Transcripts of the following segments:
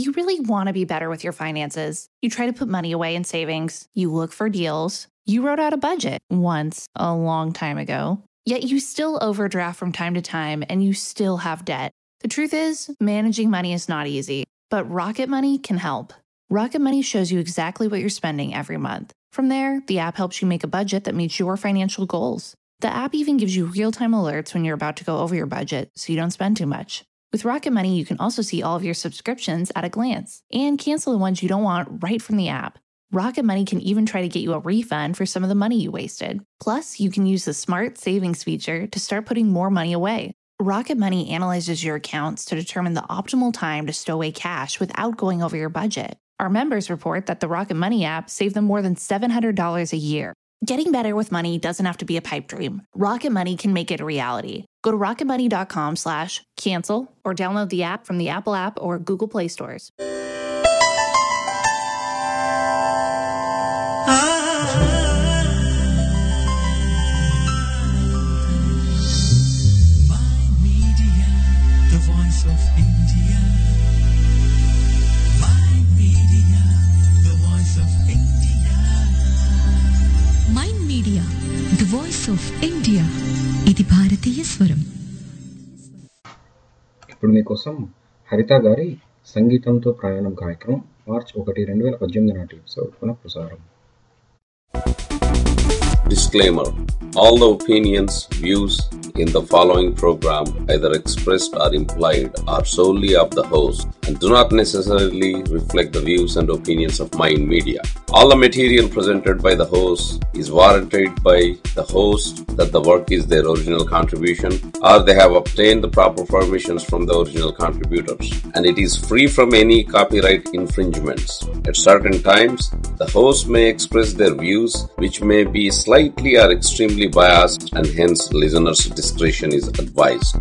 You really want to be better with your finances. You try to put money away in savings, you look for deals. You wrote out a budget once a long time ago, yet you still overdraft from time to time and you still have debt. The truth is, managing money is not easy, but Rocket Money can help. Rocket Money shows you exactly what you're spending every month. From there, the app helps you make a budget that meets your financial goals. The app even gives you real time alerts when you're about to go over your budget so you don't spend too much. With Rocket Money, you can also see all of your subscriptions at a glance and cancel the ones you don't want right from the app. Rocket Money can even try to get you a refund for some of the money you wasted. Plus, you can use the smart savings feature to start putting more money away. Rocket Money analyzes your accounts to determine the optimal time to stow away cash without going over your budget. Our members report that the Rocket Money app saved them more than $700 a year. Getting better with money doesn't have to be a pipe dream. Rocket Money can make it a reality. Go to rocketmoney.com slash cancel or download the app from the Apple app or Google Play stores. Media, the voice of India. My media, the voice of India. Mind media the voice of India ఇది భారతీయ స్వరం ఇప్పుడు మీకోసం హరిత గారి సంగీతంతో ప్రయాణం కార్యక్రమం మార్చ్ ఒకటి రెండు వేల పద్దెనిమిది నాటి ఎపిసోడ్ పునఃప్రసారం Disclaimer All the opinions, views in the following program, either expressed or implied, are solely of the host and do not necessarily reflect the views and opinions of Mind Media. All the material presented by the host is warranted by the host that the work is their original contribution or they have obtained the proper permissions from the original contributors and it is free from any copyright infringements. At certain times, the host may express their views which may be slightly or extremely biased and hence listeners' discretion is advised.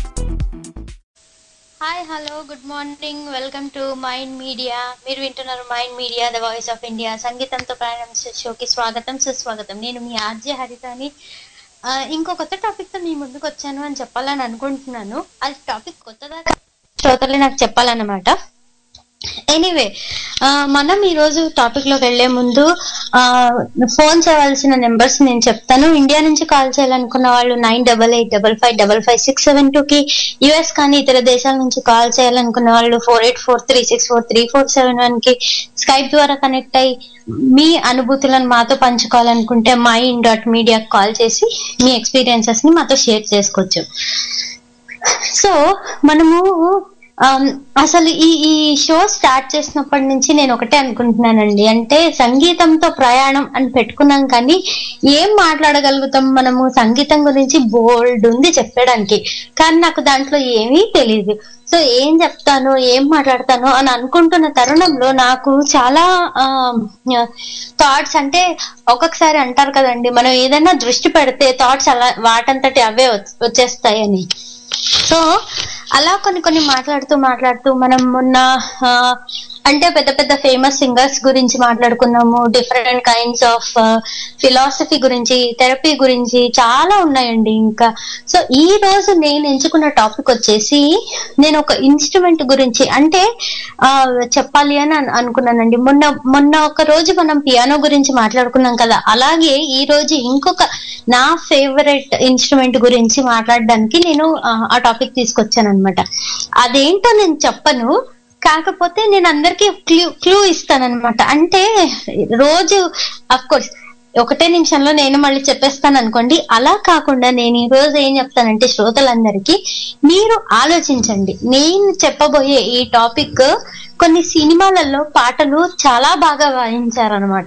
Hi hello good morning welcome to mind media మీరు వింటున్నారు mind media the voice of India సంగీతంతో ప్రారంభించే షోకి స్వాగతం సుస్వాగతం నేను మీ RJ హరితని ఆ, ఇంకో కొత్త టాపిక్తో మీ ముందుకు వచ్చాను అని చెప్పాలని అనుకుంటున్నాను అది టాపిక్ కొత్తదా శ్రోతలే నాకు చెప్పాలన్నమాట ఎనీవే మనం ఈరోజు టాపిక్ లోకి వెళ్లే ముందు ఆ, ఫోన్ చేయవలసిన నెంబర్స్ నేను చెప్తాను ఇండియా నుంచి కాల్ చేయాలనుకున్న వాళ్ళు nine double eight double five double five six seven two కి యుఎస్ కానీ ఇతర దేశాల నుంచి కాల్ చేయాలనుకున్న వాళ్ళు four eight four three six four three four seven one కి స్కైప్ ద్వారా కనెక్ట్ అయ్యి మీ అనుభూతులను మాతో పంచుకోవాలనుకుంటే మైండ్ డాట్ మీడియాకి కాల్ చేసి మీ ఎక్స్పీరియన్సెస్ ని మాతో షేర్ చేసుకోవచ్చు సో మనము ఆమ్, అసలు ఈ ఈ షో స్టార్ట్ చేసినప్పటి నుంచి నేను ఒకటే అనుకుంటున్నానండి అంటే సంగీతంతో ప్రయాణం అని పెట్టుకున్నాం కానీ ఏం మాట్లాడగలుగుతాం మనము సంగీతం గురించి బోల్డ్ ఉంది చెప్పడానికి కానీ నాకు దాంట్లో ఏమీ తెలియదు సో ఏం చెప్తాను ఏం మాట్లాడతాను అని అనుకుంటున్న తరుణంలో నాకు చాలా థాట్స్ అంటే ఒక్కొక్కసారి అంటారు కదండి మనం ఏదైనా దృష్టి పెడితే థాట్స్ అలా వాటంతటి అవే వచ్చ- వచ్చేస్తాయని సో అలా కొన్ని కొన్ని మాట్లాడుతూ మాట్లాడుతూ మనం మొన్న ఆ, అంటే పెద్ద పెద్ద ఫేమస్ సింగర్స్ గురించి మాట్లాడుకున్నాము డిఫరెంట్ కైండ్స్ ఆఫ్ ఫిలాసఫీ గురించి థెరపీ గురించి చాలా ఉన్నాయండి ఇంకా సో ఈ రోజు నేను ఎంచుకున్న టాపిక్ వచ్చేసి నేను ఒక ఇన్స్ట్రుమెంట్ గురించి అంటే ఆ, చెప్పాలి అని అను- అనుకున్నానండి మొన్న మొన్న ఒక రోజు మనం పియానో గురించి మాట్లాడుకున్నాం కదా అలాగే ఈ రోజు ఇంకొక నా ఫేవరెట్ ఇన్స్ట్రుమెంట్ గురించి మాట్లాడడానికి నేను ఆ, ఆ టాపిక్ తీసుకొచ్చాను అనమాట అదేంటో నేను చెప్పను కాకపోతే నేను అందరికీ క్లూ క్లూ ఇస్తాను అనమాట అంటే రోజు అఫ్ కోర్స్ ఒకటే నిమిషంలో నేను మళ్ళీ చెప్పేస్తాను అనుకోండి అలా కాకుండా నేను ఈ రోజు ఏం చెప్తానంటే శ్రోతలందరికీ మీరు ఆలోచించండి నేను చెప్పబోయే ఈ టాపిక్ కొన్ని సినిమాలలో పాటలు చాలా బాగా వాయించారనమాట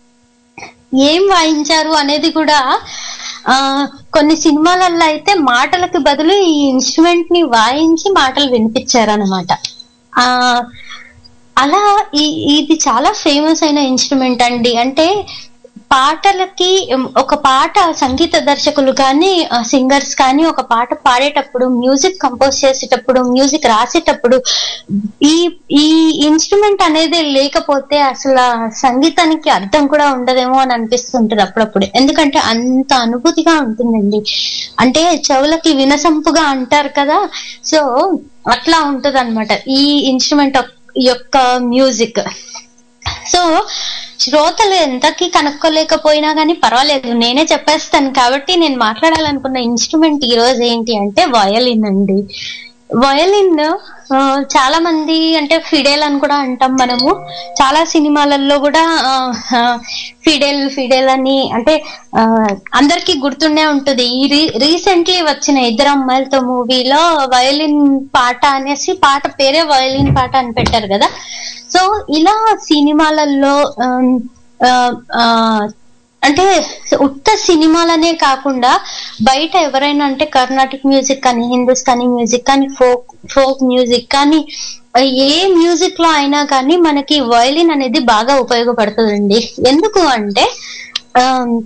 ఏం వాయించారు అనేది కూడా ఆ కొన్ని సినిమాలలో అయితే మాటలకు బదులు ఈ ఇన్స్ట్రుమెంట్ ని వాయించి మాటలు వినిపించారు అనమాట ఆ అలా ఈ ఇది చాలా ఫేమస్ అయిన ఇన్స్ట్రుమెంట్ అండి అంటే పాటలకి ఉమ్, ఒక పాట సంగీత దర్శకులు కానీ సింగర్స్ కానీ ఒక పాట పాడేటప్పుడు మ్యూజిక్ కంపోజ్ చేసేటప్పుడు మ్యూజిక్ రాసేటప్పుడు ఈ ఈ ఇన్స్ట్రుమెంట్ అనేది లేకపోతే అసలు ఆ సంగీతానికి అర్థం కూడా ఉండదేమో అని అనిపిస్తుంటది అప్పుడప్పుడు ఎందుకంటే అంత అనుభూతిగా ఉంటుందండి అంటే చెవులకి వినసంపుగా అంటారు కదా సో అట్లా ఉంటది ఈ ఇన్స్ట్రుమెంట్ యొక్క మ్యూజిక్ సో శ్రోతలు ఎంతకి కనుక్కోలేకపోయినా కానీ పర్వాలేదు నేనే చెప్పేస్తాను కాబట్టి నేను మాట్లాడాలనుకున్న ఇన్స్ట్రుమెంట్ ఈ రోజు ఏంటి అంటే వయలిన్ అండి వయలిన్ ఆ, చాలా మంది అంటే ఫిడేల్ అని కూడా అంటాం మనము చాలా సినిమాలలో కూడా ఆ, ఆ, ఫిడేల్ ఫిడేల్ అని అంటే ఆ, అందరికీ గుర్తుండే ఉంటుంది ఈ రీ రీసెంట్లీ వచ్చిన ఇద్దరు అమ్మాయిలతో మూవీలో వయలిన్ పాట అనేసి పాట పేరే వయలిన్ పాట అని పెట్టారు కదా సో ఇలా సినిమాలలో ఆమ్, ఆ, ఆ, అంటే ఉత్త సినిమాలనే కాకుండా బయట ఎవరైనా అంటే కర్ణాటిక్ మ్యూజిక్ కానీ హిందుస్థానీ మ్యూజిక్ కానీ ఫోక్ ఫోక్ మ్యూజిక్ కానీ ఏ మ్యూజిక్ లో అయినా కానీ మనకి వయలిన్ అనేది బాగా ఉపయోగపడుతుందండి ఎందుకు అంటే ఆమ్,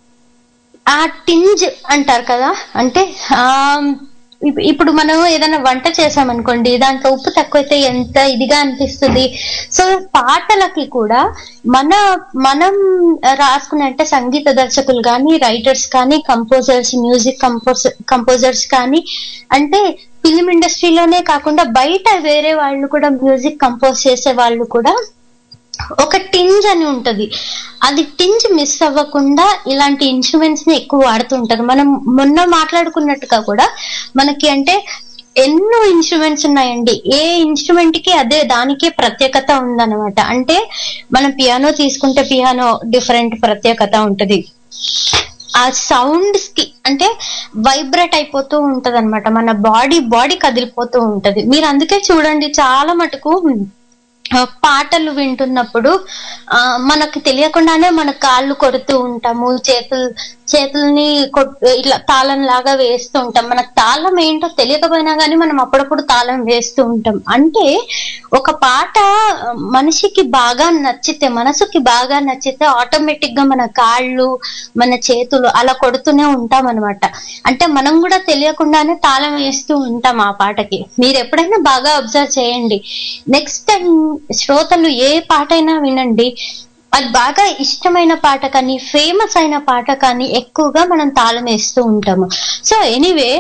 ఆ టింజ్ అంటారు కదా అంటే ఆ ఇప్- ఇప్పుడు మనం ఏదైనా వంట చేసామనుకోండి దాంట్లో ఉప్పు తక్కువైతే ఎంత ఇదిగా అనిపిస్తుంది సో పాటలకి కూడా మన మనం రాసుకునే అంటే సంగీత దర్శకులు కానీ రైటర్స్ కానీ కంపోజర్స్ మ్యూజిక్ కంపోజ్ కంపోజర్స్ కానీ అంటే ఫిలిం ఇండస్ట్రీలోనే కాకుండా బయట వేరే వాళ్ళు కూడా మ్యూజిక్ కంపోజ్ చేసే వాళ్ళు కూడా ఒక టింజ్ అని ఉంటది అది టింజ్ మిస్ అవ్వకుండా ఇలాంటి ఇన్స్ట్రుమెంట్స్ ని ఎక్కువ వాడుతుంటారు మనం మొన్న మాట్లాడుకున్నట్టుగా కూడా మనకి అంటే ఎన్నో ఇన్స్ట్రుమెంట్స్ ఉన్నాయండి ఏ ఇన్స్ట్రుమెంట్ కి అదే దానికే ప్రత్యేకత ఉందన్నమాట అంటే మనం పియానో తీసుకుంటే పియానో డిఫరెంట్ ప్రత్యేకత ఉంటది ఆ సౌండ్స్ కి అంటే వైబ్రేట్ అయిపోతూ ఉంటది అనమాట మన బాడీ బాడీ కదిలిపోతూ ఉంటది మీరు అందుకే చూడండి చాలా మటుకు ఆ, పాటలు వింటున్నప్పుడు ఆ మనకు తెలియకుండానే మన కాళ్ళు కొడుతూ ఉంటాము చేతులు చేతుల్ని కొట్- ఇట్లా తాళం లాగా వేస్తూ ఉంటాం మనకు తాళం ఏంటో తెలియకపోయినా కానీ మనం అప్పుడప్పుడు తాళం వేస్తూ ఉంటాం అంటే ఒక పాట మనిషికి బాగా నచ్చితే మనసుకి బాగా నచ్చితే ఆటోమేటిక్ గా మన కాళ్ళు మన చేతులు అలా కొడుతూనే ఉంటాం అనమాట అంటే మనం కూడా తెలియకుండానే తాళం వేస్తూ ఉంటాం ఆ పాటకి మీరు ఎప్పుడైనా బాగా అబ్జర్వ్ చేయండి నెక్స్ట్ టైం శ్రోతలు ఏ పాటైనా వినండి అది బాగా ఇష్టమైన పాట కానీ ఫేమస్ అయిన పాట కానీ ఎక్కువగా మనం తాళం వేస్తూ ఉంటాము సో ఎనీవే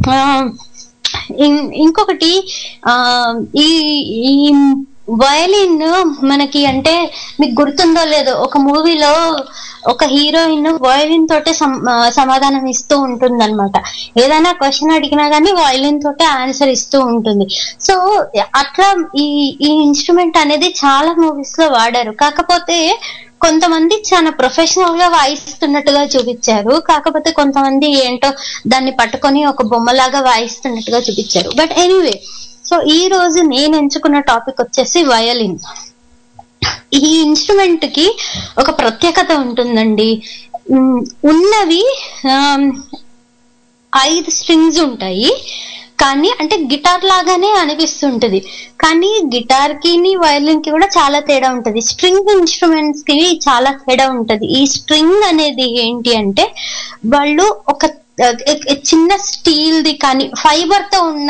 ఇంకొకటి ఆ ఈ ఈ వయలిన్ మనకి అంటే మీకు గుర్తుందో లేదో ఒక మూవీలో ఒక హీరోయిన్ వయలిన్ తోటే సమ్- ఆ, సమాధానం ఇస్తూ ఉంటుంది అనమాట ఏదైనా క్వశ్చన్ అడిగినా గానీ వయలిన్ తోటే ఆన్సర్ ఇస్తూ ఉంటుంది సో అట్లా ఈ ఈ ఇన్స్ట్రుమెంట్ అనేది చాలా మూవీస్ లో వాడారు కాకపోతే కొంతమంది చాలా ప్రొఫెషనల్ గా వాయిస్తున్నట్టుగా చూపించారు కాకపోతే కొంతమంది ఏంటో దాన్ని పట్టుకొని ఒక బొమ్మలాగా వాయిస్తున్నట్టుగా చూపించారు బట్ ఎనీవే సో ఈ రోజు నేను ఎంచుకున్న టాపిక్ వచ్చేసి వయలిన్ ఈ ఇన్స్ట్రుమెంట్ కి ఒక ప్రత్యేకత ఉంటుందండి ఉమ్, ఉన్నవి ఆమ్, ఐదు స్ట్రింగ్స్ ఉంటాయి కానీ అంటే గిటార్ లాగానే అనిపిస్తుంటది కానీ గిటార్ కి వయలిన్ కి కూడా చాలా తేడా ఉంటది స్ట్రింగ్ ఇన్స్ట్రుమెంట్స్ కి చాలా తేడా ఉంటది ఈ స్ట్రింగ్ అనేది ఏంటి అంటే వాళ్ళు ఒక ఆ, చిన్న స్టీల్ ది కానీ ఫైబర్ తో ఉన్న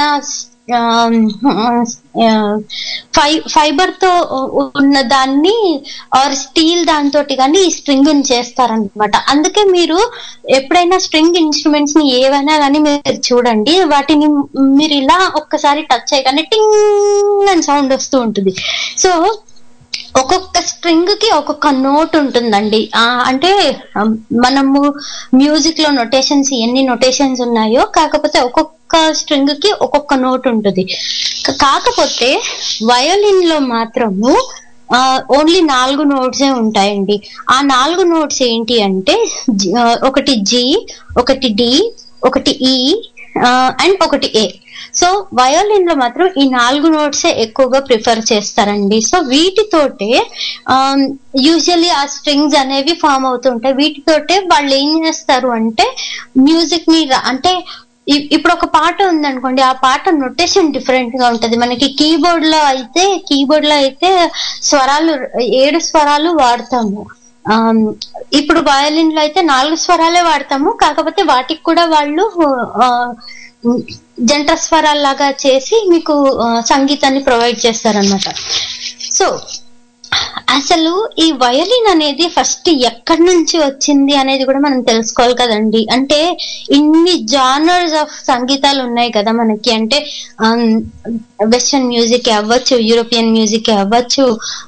ఫైబర్ తో ఉన్న దాన్ని ఆర్ స్టీల్ దాంతో కానీ ఈ స్ట్రింగ్ చేస్తారనమాట అందుకే మీరు ఎప్పుడైనా స్ట్రింగ్ ఇన్స్ట్రుమెంట్స్ ని ఏవైనా కానీ మీరు చూడండి వాటిని మీరు ఇలా ఒక్కసారి టచ్ చేయగానే టింగ్ అని సౌండ్ వస్తూ ఉంటుంది సో ఒక్కొక్క స్ట్రింగ్ కి ఒక్కొక్క నోట్ ఉంటుందండి ఆ, అంటే ఆ, మనము మ్యూజిక్ లో నొటేషన్స్ ఎన్ని నొటేషన్స్ ఉన్నాయో కాకపోతే ఒక్కొక్క స్ట్రింగ్ కి ఒక్కొక్క నోట్ ఉంటుంది క- కాకపోతే వయోలిన్ లో మాత్రము ఓన్లీ నాలుగు నోట్సే ఉంటాయండి ఆ నాలుగు నోట్స్ ఏంటి అంటే జి- ఆ, ఒకటి జి ఒకటి డి ఒకటి ఈ అండ్ ఒకటి ఏ సో వయోలిన్ లో మాత్రం ఈ నాలుగు నోట్సే ఎక్కువగా ప్రిఫర్ చేస్తారండి సో వీటితోటే యూజువల్లీ ఆ స్ట్రింగ్స్ అనేవి ఫామ్ అవుతుంటాయి వీటితోటే వాళ్ళు ఏం చేస్తారు అంటే మ్యూజిక్ ని రా- అంటే ఇ- ఇప్పుడు ఒక పాట ఉందనుకోండి ఆ పాట నొటేషన్ డిఫరెంట్ గా ఉంటది మనకి కీబోర్డ్ లో అయితే కీబోర్డ్ లో అయితే స్వరాలు ఏడు స్వరాలు వాడతాము ఆమ్, ఇప్పుడు వయలిన్ లో అయితే నాలుగు స్వరాలే వాడతాము కాకపోతే వాటికి కూడా వాళ్ళు ఆ, జంట స్వరాల్లాగా చేసి మీకు ఆ, సంగీతాన్ని ప్రొవైడ్ చేస్తారనమాట సో అసలు ఈ వయలిన్ అనేది ఫస్ట్ ఎక్కడి నుంచి వచ్చింది అనేది కూడా మనం తెలుసుకోవాలి కదండి అంటే ఇన్ని జానర్స్ ఆఫ్ సంగీతాలు ఉన్నాయి కదా మనకి అంటే వెస్టర్న్ మ్యూజిక్ అవ్వచ్చు యూరోపియన్ మ్యూజిక్ అవ్వచ్చు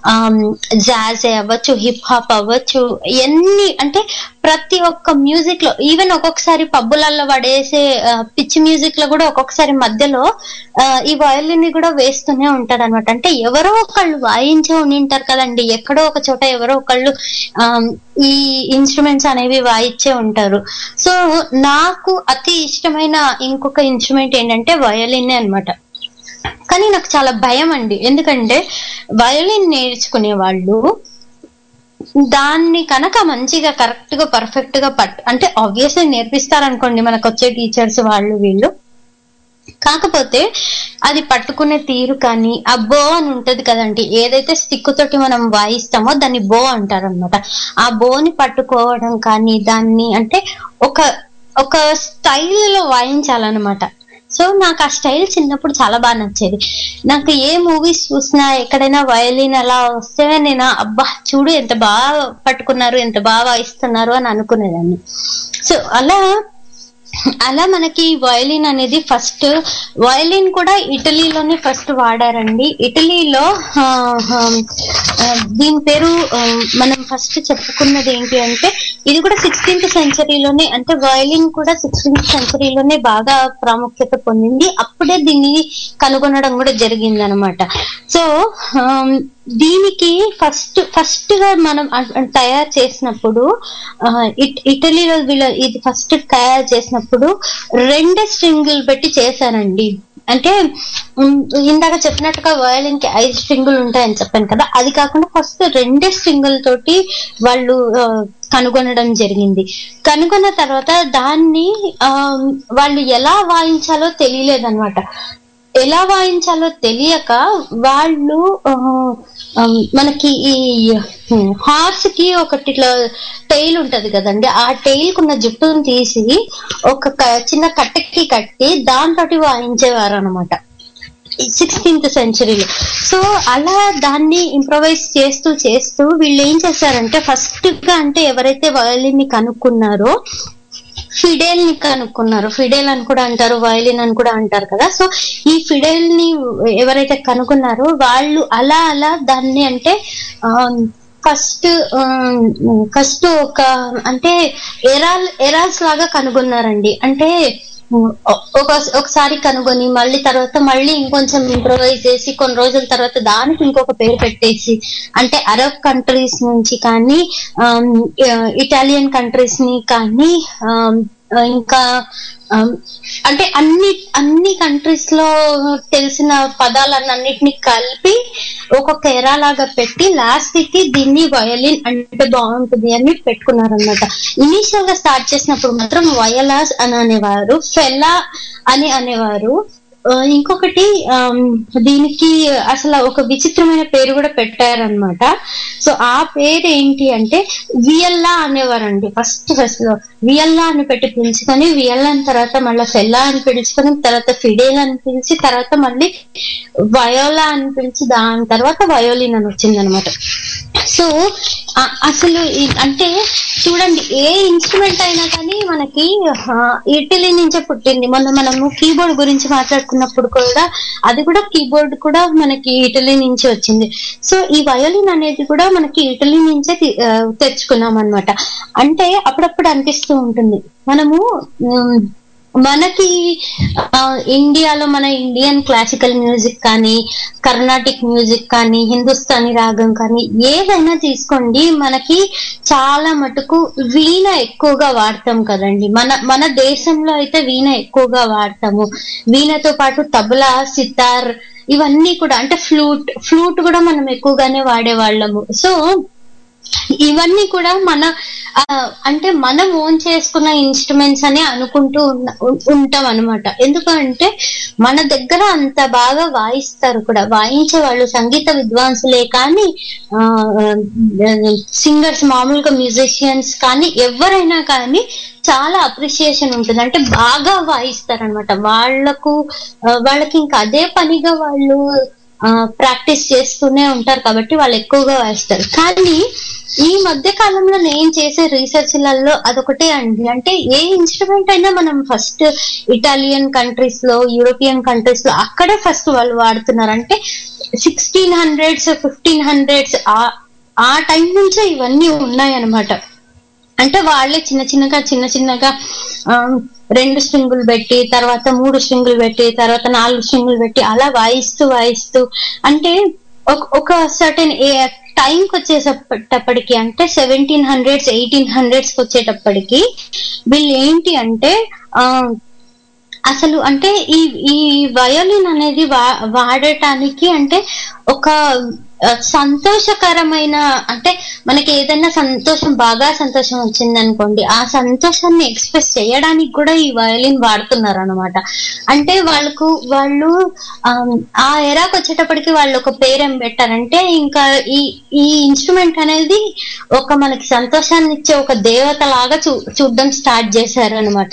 జాజ్ అవ్వచ్చు హిప్ హాప్ అవ్వచ్చు ఎన్ని అంటే ప్రతి ఒక్క మ్యూజిక్ లో ఈవెన్ ఒక్కొక్కసారి పబ్బులలో పడేసే ఆ, పిచ్చి మ్యూజిక్ లో కూడా ఒక్కొక్కసారి మధ్యలో ఆ, ఈ వయలిన్ ని కూడా వేస్తూనే ఉంటారు అనమాట అంటే ఎవరో ఒకళ్ళు వాయించే ఉండింటారు కదండి ఎక్కడో ఒక చోట ఎవరో ఒకళ్ళు ఆమ్, ఈ ఇన్స్ట్రుమెంట్స్ అనేవి వాయిచ్చే ఉంటారు సో నాకు అతి ఇష్టమైన ఇంకొక ఇన్స్ట్రుమెంట్ ఏంటంటే వయలిన్ అన్నమాట కానీ నాకు చాలా భయం అండి ఎందుకంటే వయలిన్ నేర్చుకునే వాళ్ళు దాన్ని కనుక మంచిగా కరెక్ట్ గా పర్ఫెక్ట్ గా పట్ అంటే ఆబ్వియస్లీ నేర్పిస్తారనుకోండి మనకు వచ్చే టీచర్స్ వాళ్ళు వీళ్ళు కాకపోతే అది పట్టుకునే తీరు కానీ ఆ బో అని ఉంటది కదండి ఏదైతే స్టిక్ తోటి మనం వాయిస్తామో దాన్ని బో అంటారు అనమాట ఆ బోని పట్టుకోవడం కానీ దాన్ని అంటే ఒక ఒక స్టైల్లో వాయించాలన్నమాట సో నాకు ఆ స్టైల్ చిన్నప్పుడు చాలా బాగా నచ్చేది నాకు ఏ మూవీస్ చూసినా ఎక్కడైనా వయలిన్ అలా వస్తే నేను అబ్బా చూడు ఎంత బాగా పట్టుకున్నారు ఎంత బాగా వాయిస్తున్నారు అని అనుకునేదాన్ని సో అలా అలా మనకి వయలిన్ అనేది ఫస్ట్ వయలిన్ కూడా ఇటలీలోనే ఫస్ట్ వాడారండి ఇటలీలో ఆ, ఆ, ఆ, దీని పేరు ఆ, మనం ఫస్ట్ చెప్పుకున్నది ఏంటి అంటే ఇది కూడా సిక్స్టీన్త్ సెంచరీలోనే అంటే వయలిన్ కూడా సిక్స్టీన్త్ సెంచరీలోనే బాగా ప్రాముఖ్యత పొందింది అప్పుడే దీన్ని కనుగొనడం కూడా జరిగింది అనమాట సో ఆమ్, దీనికి ఫస్ట్ ఫస్ట్ గా మనం అ- అ- తయారు చేసినప్పుడు ఆ, ఇట్- ఇటలీలో వీళ్ళ ఇది ఫస్ట్ తయారు చేసినప్పుడు రెండే స్ట్రింగులు పెట్టి చేశారండి అంటే ఉమ్, ఇందాక చెప్పినట్టుగా వయలిన్ కి ఐదు స్ట్రింగులు ఉంటాయని చెప్పాను కదా అది కాకుండా ఫస్ట్ రెండే స్ట్రింగుల తోటి వాళ్ళు ఆ, కనుగొనడం జరిగింది కనుగొన్న తర్వాత దాన్ని ఆ, వాళ్ళు ఎలా వాయించాలో తెలియలేదన్నమాట ఎలా వాయించాలో తెలియక వాళ్ళు ఆ, ఆ, మనకి ఈ హార్స్ కి ఒకటి ఇట్లా టైల్ ఉంటది కదండి ఆ టైల్ కున్న జుట్టును తీసి ఒక క- చిన్న కట్టెకి కట్టి దాంతో వాయించేవారు అనమాట సిక్స్టీన్త్ సెంచరీలో సో అలా దాన్ని ఇంప్రొవైజ్ చేస్తూ చేస్తూ వీళ్ళు ఏం చేశారంటే ఫస్ట్ గా అంటే ఎవరైతే వయలిన్ ని కనుక్కున్నారో ఫిడేల్ ని కనుక్కున్నారు ఫిడేల్ అని కూడా అంటారు వయలిన్ అని కూడా అంటారు కదా సో ఈ ఫిడేల్ ని ఎవరైతే కనుక్కున్నారో వాళ్ళు అలా అలా దాన్ని అంటే ఫస్ట్ ఫస్ట్ ఒక అంటే ఎరాల్ ఎరాల్స్ లాగా కనుగొన్నారండి అంటే ఒ- ఒక ఒకసారి కనుగొని మళ్ళీ తర్వాత మళ్ళీ ఇంకొంచెం ఇంప్రొవైజ్ చేసి కొన్ని రోజుల తర్వాత దానికి ఇంకొక పేరు పెట్టేసి అంటే అరబ్ కంట్రీస్ నుంచి కానీ ఆమ్, ఆ, ఇటాలియన్ కంట్రీస్ ని కానీ ఆమ్, ఆ, ఇంకా ఆమ్, అంటే అన్ని అన్ని కంట్రీస్ లో తెలిసిన పదాలన్నిటిని కలిపి ఒక్కొక్క ఎరా లాగా పెట్టి లాస్ట్ కి దీన్ని వయలిన్ అంటే బాగుంటుంది అని పెట్టుకున్నారనమాట ఇనీషియల్ గా స్టార్ట్ చేసినప్పుడు మాత్రం వయలాస్ అని అనేవారు ఫెలా అని అనేవారు ఆ, ఇంకొకటి ఆమ్, దీనికి అసలు ఒక విచిత్రమైన పేరు కూడా పెట్టారనమాట సో ఆ పేరు ఏంటి అంటే వియల్లా అనేవారండి ఫస్ట్ ఫస్ట్ లో వియల్లా అని పెట్టి పిలుచుకొని వియల్లా అని తర్వాత మళ్ళీ ఫెల్లా అని పిలుచుకొని తర్వాత ఫిడేల్ అని పిలిచి తర్వాత మళ్ళీ వయోలా అని పిలిచి దాని తర్వాత వయోలిన్ అని వచ్చింది అనమాట సో ఆ- అసలు ఈ- అంటే చూడండి ఏ ఇన్స్ట్రుమెంట్ అయినా కానీ మనకి ఆ, ఇటలీ నుంచే పుట్టింది మొన్న మనము కీబోర్డ్ గురించి మాట్లాడుకున్నప్పుడు కూడా అది కూడా కీబోర్డ్ కూడా మనకి ఇటలీ నుంచి వచ్చింది సో ఈ వయోలిన్ అనేది కూడా మనకి ఇటలీ నుంచే తి- ఆ, తెచ్చుకున్నాం అనమాట అంటే అప్పుడప్పుడు అనిపిస్తూ ఉంటుంది మనము ఉమ్, మనకి ఆ, ఇండియాలో మన ఇండియన్ క్లాసికల్ మ్యూజిక్ కానీ కర్ణాటిక్ మ్యూజిక్ కానీ హిందుస్థానీ రాగం కానీ ఏదైనా తీసుకోండి మనకి చాలా మటుకు వీణ ఎక్కువగా వాడతాం కదండి మన మన దేశంలో అయితే వీణ ఎక్కువగా వాడతాము వీణతో పాటు తబలా సితార్ ఇవన్నీ కూడా అంటే ఫ్లూట్ ఫ్లూట్ కూడా మనం ఎక్కువగానే వాడేవాళ్ళము సో ఇవన్నీ కూడా మన ఆ, అంటే మనం ఓన్ చేసుకున్న ఇన్స్ట్రుమెంట్స్ అని అనుకుంటూ ఉన్న- ఉం- ఉంటాం అనమాట ఎందుకంటే మన దగ్గర అంత బాగా వాయిస్తారు కూడా వాయించే వాళ్ళు సంగీత విద్వాంసులే కానీ సింగర్స్ మామూలుగా మ్యూజిషియన్స్ కానీ ఎవరైనా కానీ చాలా అప్రిషియేషన్ ఉంటుంది అంటే బాగా వాయిస్తారు అనమాట వాళ్ళకు ఆ, వాళ్ళకి ఇంకా అదే పనిగా వాళ్ళు ప్రాక్టీస్ చేస్తూనే ఉంటారు కాబట్టి వాళ్ళు ఎక్కువగా వాయిస్తారు కానీ ఈ మధ్య కాలంలో నేను చేసే రీసెర్చ్లలో అదొకటే అండి అంటే ఏ ఇన్స్ట్రుమెంట్ అయినా మనం ఫస్ట్ ఇటాలియన్ కంట్రీస్ లో యూరోపియన్ కంట్రీస్ లో అక్కడే ఫస్ట్ వాళ్ళు వాడుతున్నారు అంటే సిక్స్టీన్ హండ్రెడ్స్ ఫిఫ్టీన్ హండ్రెడ్స్ ఆ టైం నుంచే ఇవన్నీ ఉన్నాయన్నమాట అంటే వాళ్ళే చిన్న చిన్నగా చిన్న చిన్నగా ఆ, రెండు స్ట్రింగులు పెట్టి తర్వాత మూడు స్ట్రింగులు పెట్టి తర్వాత నాలుగు స్ట్రింగులు పెట్టి అలా వాయిస్తూ వాయిస్తూ అంటే ఒక- ఒక సర్టెన్ టైంకి వచ్చేటప్పటికి అంటే సెవెంటీన్ హండ్రెడ్స్ ఎయిటీన్ హండ్రెడ్స్ వచ్చేటప్పటికి వీళ్ళు ఏంటి అంటే ఆ అసలు అంటే ఈ ఈ వయోలిన్ అనేది వా వాడటానికి అంటే ఒక ఆ, సంతోషకరమైన అంటే మనకి ఏదైనా సంతోషం బాగా సంతోషం వచ్చింది అనుకోండి ఆ సంతోషాన్ని ఎక్స్ప్రెస్ చేయడానికి కూడా ఈ వయోలిన్ వాడుతున్నారు అనమాట అంటే వాళ్ళకు వాళ్ళు ఆమ్, ఆ ఎరాకు వచ్చేటప్పటికి వాళ్ళు ఒక పేరు ఏం పెట్టారంటే ఇంకా ఈ ఈ ఇన్స్ట్రుమెంట్ అనేది ఒక మనకి సంతోషాన్ని ఇచ్చే ఒక దేవత లాగా చూ చూడడం స్టార్ట్ చేశారు అనమాట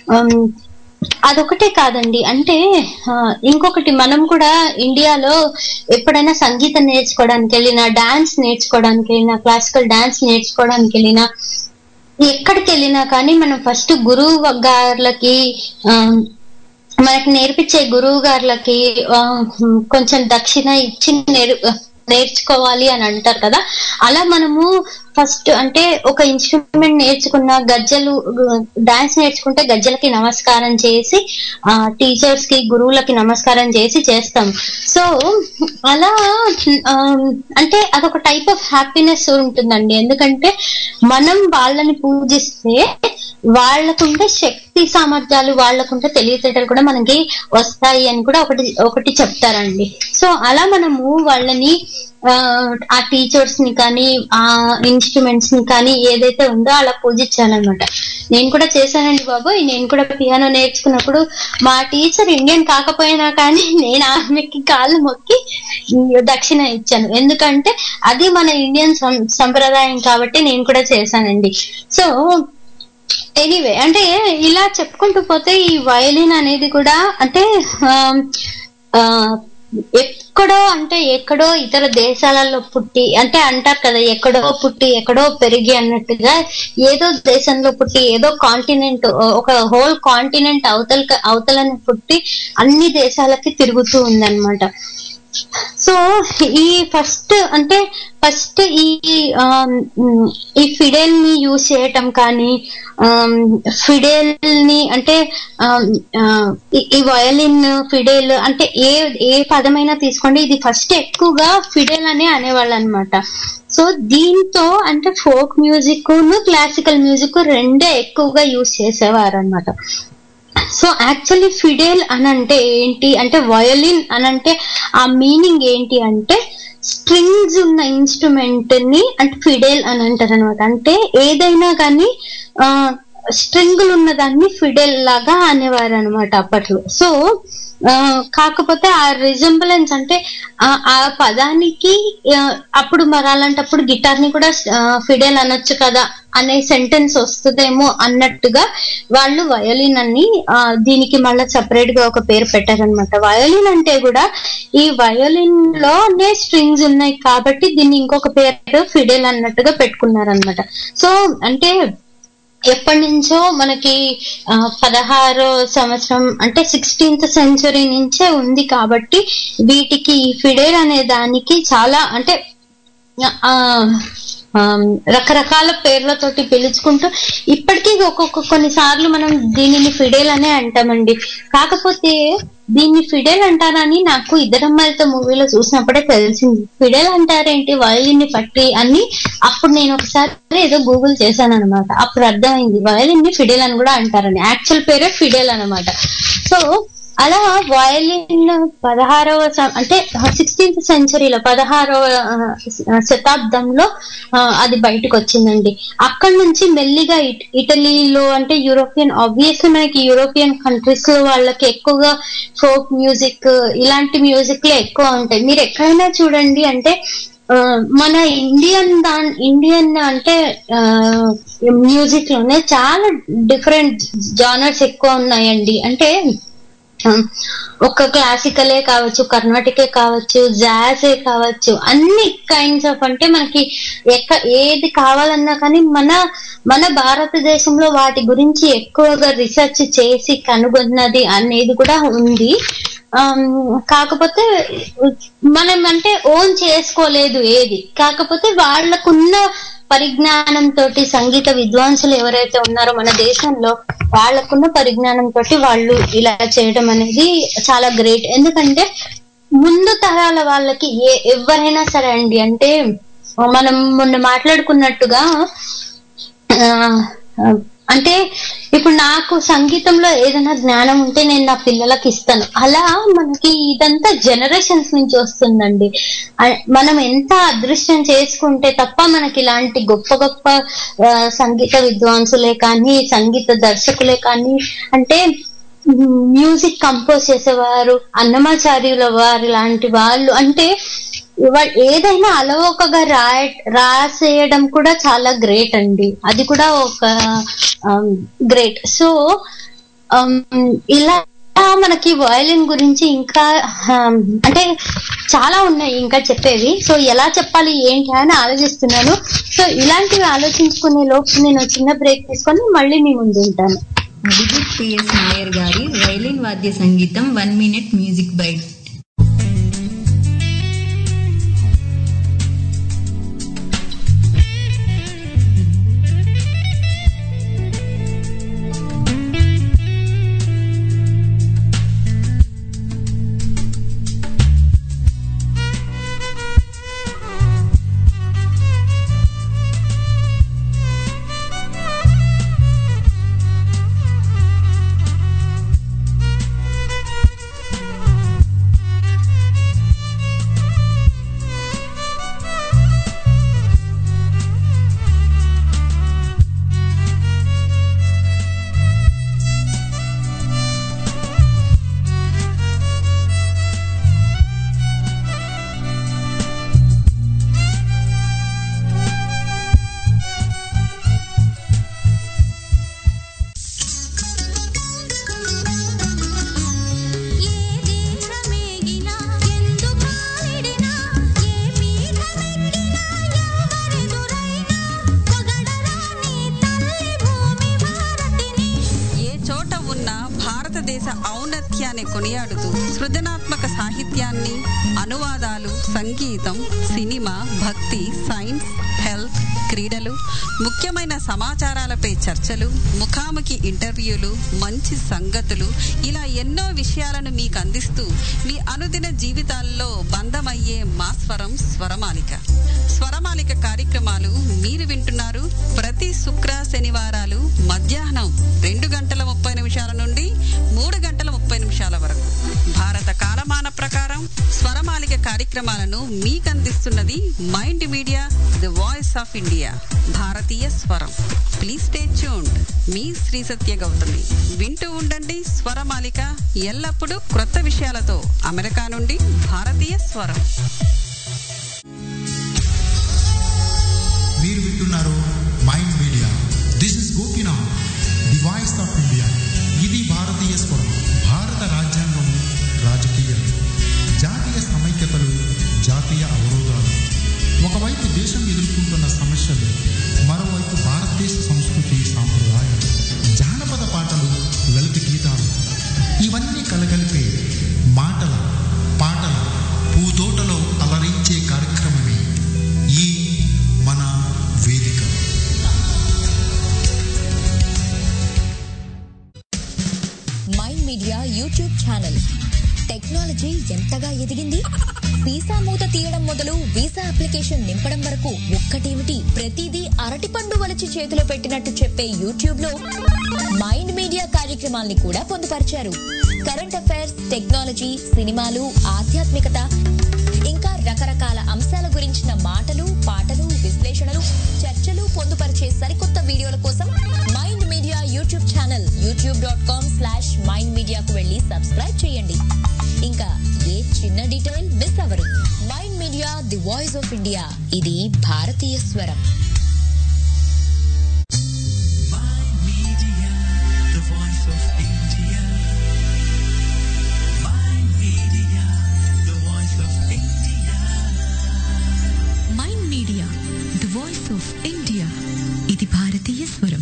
అదొకటే కాదండి అంటే ఆ, ఇంకొకటి మనం కూడా ఇండియాలో ఎప్పుడైనా సంగీతం నేర్చుకోవడానికి వెళ్ళినా డాన్స్ నేర్చుకోవడానికి వెళ్ళినా క్లాసికల్ డాన్స్ నేర్చుకోవడానికి వెళ్ళినా ఎక్కడికి వెళ్ళినా కానీ మనం ఫస్ట్ గురువు గారులకి ఆ, మనకి నేర్పించే గురువు గారులకి ఆ, కొంచెం దక్షిణ ఇచ్చి నేర్ నేర్చుకోవాలి అని అంటారు కదా అలా మనము ఫస్ట్ అంటే ఒక ఇన్స్ట్రుమెంట్ నేర్చుకున్న గజ్జలు డాన్స్ నేర్చుకుంటే గజ్జలకి నమస్కారం చేసి ఆ టీచర్స్ కి గురువులకి నమస్కారం చేసి చేస్తాం సో అలా ఆ, అంటే అదొక టైప్ ఆఫ్ హ్యాపీనెస్ ఉంటుందండి ఎందుకంటే మనం వాళ్ళని పూజిస్తే వాళ్ళకుంటే శక్తి సామర్థ్యాలు వాళ్ళకుంటే తెలివితేటలు కూడా మనకి వస్తాయి అని కూడా ఒకటి ఒకటి చెప్తారండి సో అలా మనము వాళ్ళని ఆ, ఆ టీచర్స్ ని కానీ ఆ ఇన్స్ట్రుమెంట్స్ ని కానీ ఏదైతే ఉందో అలా పూజించాలన్నమాట నేను కూడా చేశానండి బాబు నేను కూడా పియానో నేర్చుకున్నప్పుడు మా టీచర్ ఇండియన్ కాకపోయినా కానీ నేను ఆమెకి కాళ్ళు మొక్కి దక్షిణ ఇచ్చాను ఎందుకంటే అది మన ఇండియన్ సం- సంప్రదాయం కాబట్టి నేను కూడా చేశానండి సో ఎనీవే అంటే ఇలా చెప్పుకుంటూ పోతే ఈ వయలిన్ అనేది కూడా అంటే ఆమ్, ఆ, ఎక్కడో అంటే ఎక్కడో ఇతర దేశాలలో పుట్టి అంటే అంటారు కదా ఎక్కడో పుట్టి ఎక్కడో పెరిగి అన్నట్టుగా ఏదో దేశంలో పుట్టి ఏదో కాంటినెంట్ ఒక హోల్ కాంటినెంట్ అవతల అవతలని పుట్టి అన్ని దేశాలకి తిరుగుతూ ఉందన్నమాట సో ఈ ఫస్ట్ అంటే ఫస్ట్ ఈ ఆమ్, ఉమ్, ఈ ఫిడెల్ ని యూజ్ చేయటం కానీ ఫిడెల్ ని అంటే ఆమ్, ఆ, ఈ- ఈ వయలిన్ ఫిడెల్ అంటే ఏ ఏ పదమైనా తీసుకోండి ఇది ఫస్ట్ ఎక్కువగా ఫిడెల్ అనే అనేవాళ్ళు అనమాట సో దీంతో అంటే ఫోక్ మ్యూజిక్ క్లాసికల్ మ్యూజిక్ రెండే ఎక్కువగా యూజ్ చేసేవారు అనమాట సో యాక్చువల్లీ ఫిడేల్ అని అంటే ఏంటి అంటే వయోలిన్ అని అంటే ఆ మీనింగ్ ఏంటి అంటే స్ట్రింగ్స్ ఉన్న ఇన్స్ట్రుమెంట్ ని అంటే ఫిడేల్ అని అంటారు అనమాట అంటే ఏదైనా కానీ ఆ స్ట్రింగులు ఉన్న దాన్ని ఫిడేల్ లాగా అనేవారు అనమాట అప్పట్లో సో ఆ, కాకపోతే ఆ రిజంబలెన్స్ అంటే ఆ ఆ పదానికి ఆ, అప్పుడు మరి అలాంటప్పుడు గిటార్ ని కూడా ఫిడేల్ అనొచ్చు కదా అనే సెంటెన్స్ వస్తుందేమో అన్నట్టుగా వాళ్ళు వయోలిన్ అని ఆ, దీనికి మళ్ళీ సపరేట్ గా ఒక పేరు పెట్టారనమాట వయోలిన్ అంటే కూడా ఈ వయోలిన్ లోనే స్ట్రింగ్స్ ఉన్నాయి కాబట్టి దీన్ని ఇంకొక పేరు ఫిడేల్ అన్నట్టుగా పెట్టుకున్నారనమాట సో అంటే ఎప్పటి నుంచో మనకి ఆ, పదహారో సంవత్సరం అంటే సిక్స్టీన్త్ సెంచరీ నుంచే ఉంది కాబట్టి వీటికి ఈ ఫిడేల్ అనే దానికి చాలా అంటే ఆ ఆ, రకరకాల పేర్లతోటి పిలుచుకుంటూ ఇప్పటికీ ఒక్కొక్క కొన్నిసార్లు మనం దీనిని ఫిడేల్ అనే అంటామండి కాకపోతే దీన్ని ఫిడేల్ అంటారని నాకు ఇద్దరమ్మాయిలతో మూవీలో చూసినప్పుడే తెలిసింది ఫిడేల్ అంటారేంటి వయలిన్ ని పట్టి అని అప్పుడు నేను ఒకసారి ఏదో గూగుల్ చేశాను అనమాట అప్పుడు అర్థమైంది వయలిన్ ని ఫిడేల్ అని కూడా అంటారని యాక్చువల్ పేరే ఫిడేల్ అన్నమాట సో అలా వయలిన్ పదహారవ సం- అంటే సిక్స్టీన్త్ సెంచరీలో పదహారవ ఆ, శతాబ్దంలో ఆ, అది బయటకు వచ్చిందండి అక్కడ నుంచి మెల్లిగా ఇట్- ఇటలీలో అంటే యూరోపియన్ ఆబ్వియస్లీ మనకి యూరోపియన్ కంట్రీస్ లో వాళ్ళకి ఎక్కువగా ఫోక్ మ్యూజిక్ ఇలాంటి మ్యూజిక్ ఎక్కువ ఉంటాయి మీరు ఎక్కడైనా చూడండి అంటే ఆ, మన ఇండియన్ దాన్ ఇండియన్ అంటే మ్యూజిక్ లోనే చాలా డిఫరెంట్ జానర్స్ ఎక్కువ ఉన్నాయండి అంటే ఒక క్లాసికలే కావచ్చు కర్ణాటకే కావచ్చు జాజే కావచ్చు అన్ని కైండ్స్ ఆఫ్ అంటే మనకి ఎక్క ఏది కావాలన్నా కానీ మన మన భారతదేశంలో వాటి గురించి ఎక్కువగా రీసెర్చ్ చేసి కనుగొన్నది అనేది కూడా ఉంది ఆమ్, కాకపోతే మనం అంటే ఓన్ చేసుకోలేదు ఏది కాకపోతే వాళ్ళకున్న పరిజ్ఞానం తోటి సంగీత విద్వాంసులు ఎవరైతే ఉన్నారో మన దేశంలో వాళ్ళకున్న పరిజ్ఞానం తోటి వాళ్ళు ఇలా చేయడం అనేది చాలా గ్రేట్ ఎందుకంటే ముందు తరాల వాళ్ళకి ఏ ఎవరైనా సరే అండి అంటే మనం మొన్న మాట్లాడుకున్నట్టుగా ఆ, ఆ, అంటే ఇప్పుడు నాకు సంగీతంలో ఏదైనా జ్ఞానం ఉంటే నేను నా పిల్లలకి ఇస్తాను అలా మనకి ఇదంతా జనరేషన్స్ నుంచి వస్తుందండి ఆ- మనం ఎంత అదృష్టం చేసుకుంటే తప్ప మనకి ఇలాంటి గొప్ప గొప్ప ఆ, సంగీత విద్వాంసులే కానీ సంగీత దర్శకులే కానీ అంటే మ్యూజిక్ కంపోజ్ చేసేవారు అన్నమాచార్యుల వారి లాంటి వాళ్ళు అంటే ఇవా- ఏదైనా అలవోకగా రాయ రాసేయడం కూడా చాలా గ్రేట్ అండి అది కూడా ఒక గ్రేట్ సో ఇలా మనకి వయలిన్ గురించి ఇంకా ఆమ్, అంటే చాలా ఉన్నాయి ఇంకా చెప్పేవి సో ఎలా చెప్పాలి ఏంటి అని ఆలోచిస్తున్నాను సో ఇలాంటివి ఆలోచించుకునే లోపు నేను చిన్న బ్రేక్ తీసుకొని మళ్ళీ మీ ముందు ఉంటాను అభిజిత్ పిఎస్ నాయర్ గారి వైలిన్ వాద్య సంగీతం వన్ మినిట్ మ్యూజిక్ బైట్ ఏ చోట ఉన్న భారతదేశ ఔన్నత్యాన్ని కొనియాడుతూ సృజనాత్మక సాహిత్యాన్ని అనువాదాలు సంగీతం సినిమా భక్తి సైన్స్ హెల్త్ క్రీడలు ముఖ్యమైన సమాచారాలపై చర్చలు ముఖాముఖి ఇంటర్వ్యూలు మంచి సంగతులు ఇలా ఎన్నో విషయాలను మీకు అందిస్తూ మీ అనుదిన జీవితాల్లో బంధమయ్యే మా స్వరం స్వరమాలిక స్వరమాలిక కార్యక్రమాలు మీరు వింటున్నారు ప్రతి శుక్ర శనివారాలు మధ్యాహ్నం రెండు గంటల ముప్పై నిమిషాల నుండి మూడు గంటల ముప్పై నిమిషాల వరకు భారత కాలమాన ప్రకారం స్వరమాలిక కార్యక్రమాలను మీకు అందిస్తున్నది mind media the voice of India భారతీయ స్వరం ప్లీజ్ స్టే ట్యూన్డ్ మీ శ్రీ సత్య గౌతమి వింటూ ఉండండి స్వరమాలిక ఎల్లప్పుడూ క్రొత్త విషయాలతో అమెరికా నుండి భారతీయ స్వరం మీరు వింటున్నారు mind media this is Gopinath the voice of India ఇది భారతీయ స్వరం భారత రాజ్యాంగము రాజకీయాలు జాతీయ సమైక్యతలు జాతీయ అవరోధాలు ఒకవైపు దేశం ఎదుర్కొంటున్న సమస్యలు మరోవైపు భారతదేశ సంస్కృతి సాంప్రదాయాలు జానపద పాటలు లలిత గీతాలు ఇవన్నీ కలగలిపే మాటల పాటల పూతోటలో అలరించే కార్యక్రమమే ఈ మన వేదిక mind media YouTube channel technology ఎంతగా ఎదిగింది వీసా మూత తీయడం మొదలు వీసా అప్లికేషన్ నింపడం వరకు ఒక్కటేమిటి ప్రతిదీ అరటిపండు వలచి చేతిలో పెట్టినట్టు చెప్పే యూట్యూబ్ లో మైండ్ మీడియా కార్యక్రమాల్ని కూడా పొందుపరిచారు కరెంట్ అఫైర్స్ టెక్నాలజీ సినిమాలు ఆధ్యాత్మికత ఇంకా రకరకాల అంశాల గురించిన మాటలు పాటలు విశ్లేషణలు చర్చలు పొందుపరిచే సరికొత్త వీడియోల కోసం mind media YouTube channel YouTube dot com slash mind మీడియాకు వెళ్ళి సబ్స్క్రైబ్ చేయండి ఇంకా ఏ చిన్న డీటెయిల్ మిస్ అవ్వరు mind media the voice of India ఇది భారతీయ స్వరం Mind Media, the voice of India. భారతీయ స్వరం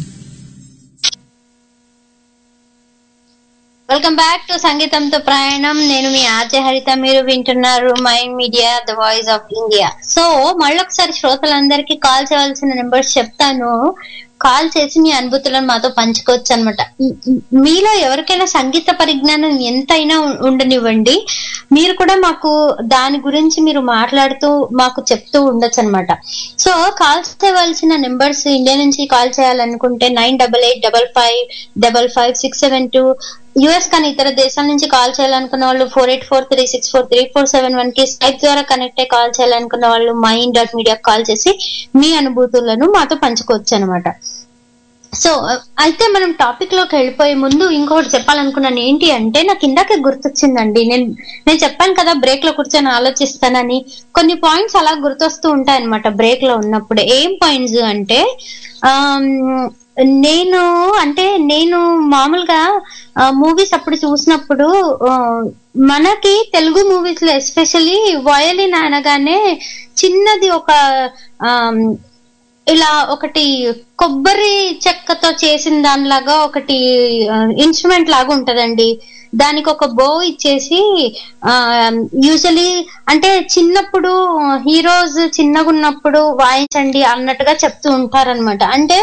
వెల్కమ్ బ్యాక్ టు సంగీతంతో ప్రయాణం నేను మీ ఆర్జే హరిత మీరు వింటున్నారు mind media the voice of India so మళ్ళొకసారి శ్రోతలందరికీ కాల్ చేయవలసిన నెంబర్స్ చెప్తాను కాల్ చేసి మీ అనుభూతులను మాతో పంచుకోవచ్చు అనమాట మీలో ఎవరికైనా సంగీత పరిజ్ఞానం ఎంతైనా ఉ- ఉండనివ్వండి మీరు కూడా మాకు దాని గురించి మీరు మాట్లాడుతూ మాకు చెప్తూ ఉండొచ్చు అనమాట సో కాల్ చేయవలసిన నెంబర్స్ ఇండియా నుంచి కాల్ చేయాలనుకుంటే nine double eight double five double five six seven two US కానీ ఇతర దేశాల నుంచి కాల్ చేయాలనుకున్న వాళ్ళు four eight four three six four three four seven one కి స్కైప్ ద్వారా కనెక్ట్ అయ్యి కాల్ చేయాలనుకున్న వాళ్ళు మైండ్ డాట్ మీడియా కాల్ చేసి మీ అనుభూతులను మాతో పంచుకోవచ్చు అనమాట సో అయితే మనం టాపిక్ లోకి వెళ్ళిపోయే ముందు ఇంకొకటి చెప్పాలనుకున్నాను ఏంటి అంటే నాకు ఇందాకే గుర్తొచ్చిందండి నేను నేను చెప్పాను కదా బ్రేక్ లో కూర్చొని ఆలోచిస్తానని కొన్ని పాయింట్స్ అలా గుర్తొస్తూ ఉంటాయి అనమాట బ్రేక్ లో ఉన్నప్పుడు ఏం పాయింట్స్ అంటే ఆమ్, నేను అంటే నేను మామూలుగా మూవీస్ అప్పుడు చూసినప్పుడు ఆ, మనకి తెలుగు మూవీస్ లో ఎస్పెషల్లీ వయలిన్ అనగానే చిన్నది ఒక ఆమ్, ఇలా ఒకటి కొబ్బరి చెక్కతో చేసిన దానిలాగా ఒకటి ఇన్స్ట్రుమెంట్ లాగా ఉంటదండి దానికి ఒక బో ఇచ్చేసి యూజువలీ అంటే చిన్నప్పుడు హీరోస్ చిన్నగా ఉన్నప్పుడు వాయించండి అన్నట్టుగా చెప్తూ ఉంటారన్నమాట అంటే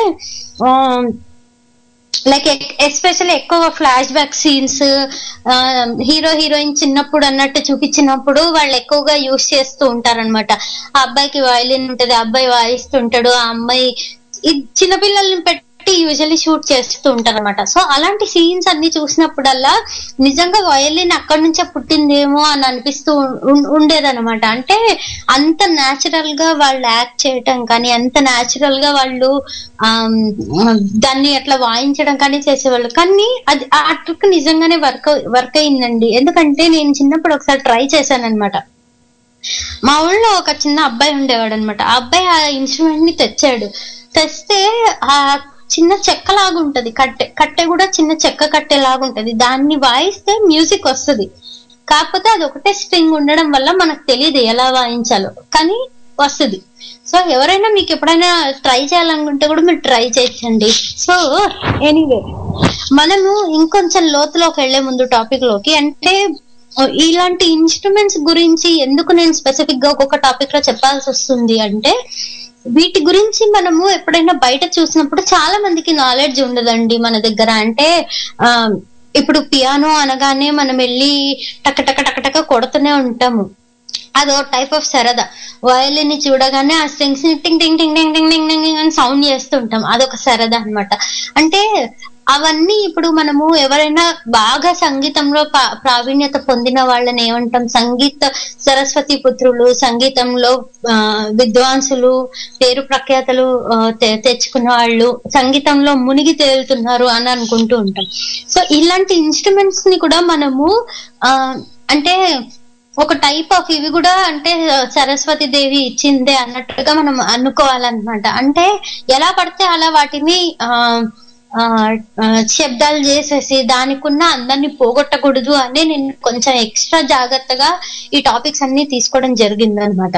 లైక్ ఎస్పెషల్లీ ఎక్కువ flashback scenes hero heroine చిన్నప్పుడు అన్నట్టు చూపించినప్పుడు వాళ్ళు ఎక్కువగా యూస్ చేస్తూ ఉంటారన్నమాట ఆ అబ్బాయికి వయలిన్ ఉంటది ఆ అబ్బాయి వాయిస్తుంటాడు ఆ అమ్మాయి ఈ చిన్నపిల్లల్ని పెట్టి యూజువల్లీ షూట్ చేస్తూ ఉంటారు అనమాట సో అలాంటి సీన్స్ అన్ని చూసినప్పుడల్లా నిజంగా వయలిన్ అక్కడి నుంచే పుట్టిందేమో అని అనిపిస్తూ ఉండేదన్నమాట అంటే అంత న్యాచురల్ గా వాళ్ళు యాక్ట్ చేయటం కానీ అంత న్యాచురల్ గా వాళ్ళు ఆమ్, దాన్ని అట్లా వాయించడం కానీ చేసేవాళ్ళు కానీ అది ఆ ట్రిక్ నిజంగానే వర్క్ వర్క్ అయిందండి ఎందుకంటే నేను చిన్నప్పుడు ఒకసారి ట్రై చేశాను అనమాట మా ఊళ్ళో ఒక చిన్న అబ్బాయి ఉండేవాడు అనమాట ఆ అబ్బాయి ఆ ఇన్స్ట్రుమెంట్ ని తెచ్చాడు తెస్తే ఆ చిన్న చెక్క లాగా ఉంటది కట్టె కట్టె కూడా చిన్న చెక్క కట్టె లాగా ఉంటది దాన్ని వాయిస్తే మ్యూజిక్ వస్తది కాకపోతే అది ఒకటే స్ట్రింగ్ ఉండడం వల్ల మనకు తెలియదు ఎలా వాయించాలో కానీ వస్తుంది సో ఎవరైనా మీకు ఎప్పుడైనా ట్రై చేయాలనుకుంటే కూడా మీరు ట్రై చేయండి సో ఎనీవే మనము ఇంకొంచెం లోతులోకి వెళ్లే ముందు టాపిక్ లోకి అంటే ఇలాంటి ఇన్స్ట్రుమెంట్స్ గురించి ఎందుకు నేను స్పెసిఫిక్ గా ఒక్కొక్క టాపిక్ లో చెప్పాల్సి వస్తుంది అంటే వీటి గురించి మనము ఎప్పుడైనా బయట చూసినప్పుడు చాలా మందికి నాలెడ్జ్ ఉండదండి మన దగ్గర అంటే ఆ ఇప్పుడు పియానో అనగానే మనం వెళ్ళి టక టక టక టక కొడుతూనే ఉంటాము అదో టైప్ ఆఫ్ సరదా వయలిన్ ని చూడగానే ఆ స్ట్రింగ్స్ ని టింగ్ టింగ్ టింగ్ టింగ్ టింగ్ టింగ్ టింగ్ టింగ్ అని సౌండ్ చేస్తుంటాం అదొక సరదా అన్నమాట అంటే అవన్నీ ఇప్పుడు మనము ఎవరైనా బాగా సంగీతంలో పా- ప్రావీణ్యత పొందిన వాళ్ళని ఏమంటాం సంగీత సరస్వతి పుత్రులు సంగీతంలో ఆ, విద్వాంసులు పేరు ప్రఖ్యాతలు ఆ, తె- తెచ్చుకున్న వాళ్ళు సంగీతంలో మునిగి తేలుతున్నారు అని అనుకుంటూ ఉంటాం సో ఇలాంటి ఇన్స్ట్రుమెంట్స్ ని కూడా మనము ఆ, అంటే ఒక టైప్ ఆఫ్ ఇవి కూడా అంటే సరస్వతి దేవి ఇచ్చిందే అన్నట్టుగా మనం అనుకోవాలన్నమాట అంటే ఎలా పడితే అలా వాటిని ఆ ఆ, ఆ, శబ్దాలు చేసేసి దానికున్న అందరినీ పోగొట్టకూడదు అని నేను కొంచెం ఎక్స్ట్రా జాగ్రత్తగా ఈ టాపిక్స్ అన్ని తీసుకోవడం జరిగింది అనమాట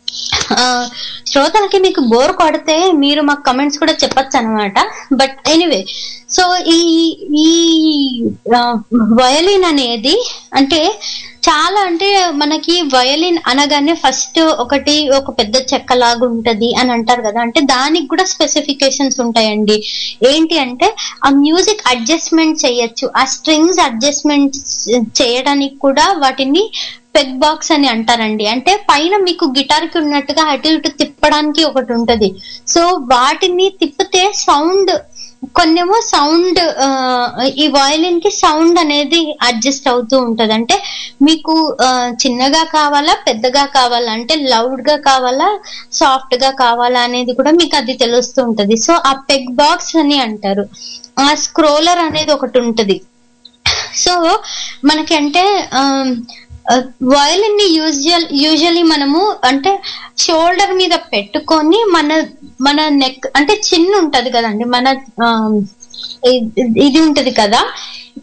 శ్రోతలకి మీకు బోర్ కొడితే మీరు మాకు కమెంట్స్ కూడా చెప్పొచ్చు అనమాట బట్ ఎనీవే సో ఈ ఈ వయలిన్ అనేది అంటే చాలా అంటే మనకి వయలిన్ అనగానే ఫస్ట్ ఒకటి ఒక పెద్ద చెక్క లాగా ఉంటది అని అంటారు కదా అంటే దానికి కూడా స్పెసిఫికేషన్స్ ఉంటాయండి ఏంటి అంటే ఆ మ్యూజిక్ అడ్జస్ట్మెంట్ చేయొచ్చు ఆ స్ట్రింగ్స్ అడ్జస్ట్మెంట్ చేయడానికి కూడా వాటిని పెగ్ బాక్స్ అని అంటారండి అంటే పైన మీకు గిటార్ కి ఉన్నట్టుగా అటు ఇటు తిప్పడానికి ఒకటి ఉంటది సో వాటిని తిప్పితే సౌండ్ కొన్నేమో సౌండ్ ఈ వయలిన్ కి సౌండ్ అనేది అడ్జస్ట్ అవుతూ ఉంటది అంటే మీకు ఆ, చిన్నగా కావాలా పెద్దగా కావాలా అంటే లౌడ్ గా కావాలా సాఫ్ట్ గా కావాలా అనేది కూడా మీకు అది తెలుస్తూ ఉంటది సో ఆ పెగ్ బాక్స్ అని అంటారు ఆ స్క్రోలర్ అనేది ఒకటి ఉంటది సో మనకి అంటే వయలిన్ ని యూజువల్ యూజువలీ మనము అంటే షోల్డర్ మీద పెట్టుకొని మన మన నెక్ అంటే చిన్న ఉంటది కదండి మన ఆ, ఇ- ఇది ఉంటది కదా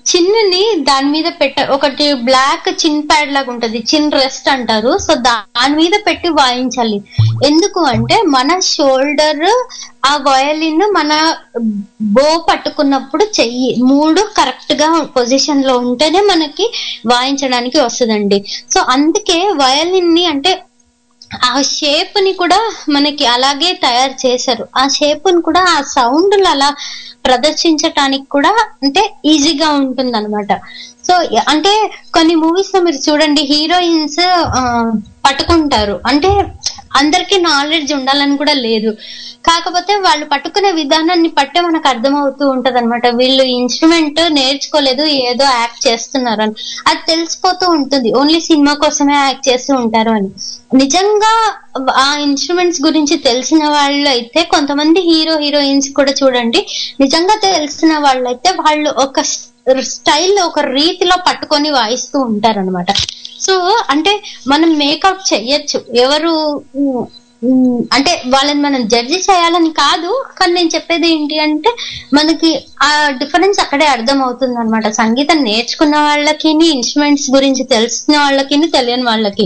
చిన్నుని దాని మీద పెట్ట ఒకటి బ్లాక్ చిన్ ప్యాడ్ లాగా ఉంటది చిన్ రెస్ట్ అంటారు సో దాని మీద పెట్టి వాయించాలి ఎందుకు అంటే మన షోల్డర్ ఆ వయలిన్ మన బో పట్టుకున్నప్పుడు చెయ్యి మూడు కరెక్ట్ గా పొజిషన్ లో ఉంటేనే మనకి వాయించడానికి వస్తుందండి సో అందుకే వయలిన్ ని అంటే ఆ షేప్ ని కూడా మనకి అలాగే తయారు చేశారు ఆ షేప్ ని కూడా ఆ సౌండ్ అలా ప్రదర్శించటానికి కూడా అంటే ఈజీగా ఉంటుంది అనమాట సో అంటే కొన్ని మూవీస్ లో మీరు చూడండి హీరోయిన్స్ పట్టుకుంటారు అంటే అందరికీ నాలెడ్జ్ ఉండాలని కూడా లేదు కాకపోతే వాళ్ళు పట్టుకునే విధానాన్ని పట్టే మనకు అర్థమవుతూ ఉంటది అనమాట వీళ్ళు ఇన్స్ట్రుమెంట్ నేర్చుకోలేదు ఏదో యాక్ట్ చేస్తున్నారు అని అది తెలిసిపోతూ ఉంటుంది ఓన్లీ సినిమా కోసమే యాక్ట్ చేస్తూ ఉంటారు అని నిజంగా ఆ ఇన్స్ట్రుమెంట్స్ గురించి తెలిసిన వాళ్ళు అయితే కొంతమంది హీరో హీరోయిన్స్ కూడా చూడండి నిజంగా తెలిసిన వాళ్ళు అయితే వాళ్ళు ఒక స్టైల్ ఒక రీతిలో పట్టుకొని వాయిస్తూ ఉంటారన్నమాట సో అంటే మనం మేకప్ చెయ్యొచ్చు ఎవరు ఉమ్, ఉమ్, అంటే వాళ్ళని మనం జడ్జి చేయాలని కాదు కానీ నేను చెప్పేది ఏంటి అంటే మనకి ఆ డిఫరెన్స్ అక్కడే అర్థం అవుతుంది అనమాట సంగీతం నేర్చుకున్న వాళ్ళకి ఇన్స్ట్రుమెంట్స్ గురించి తెలిసిన వాళ్ళకి తెలియని వాళ్ళకి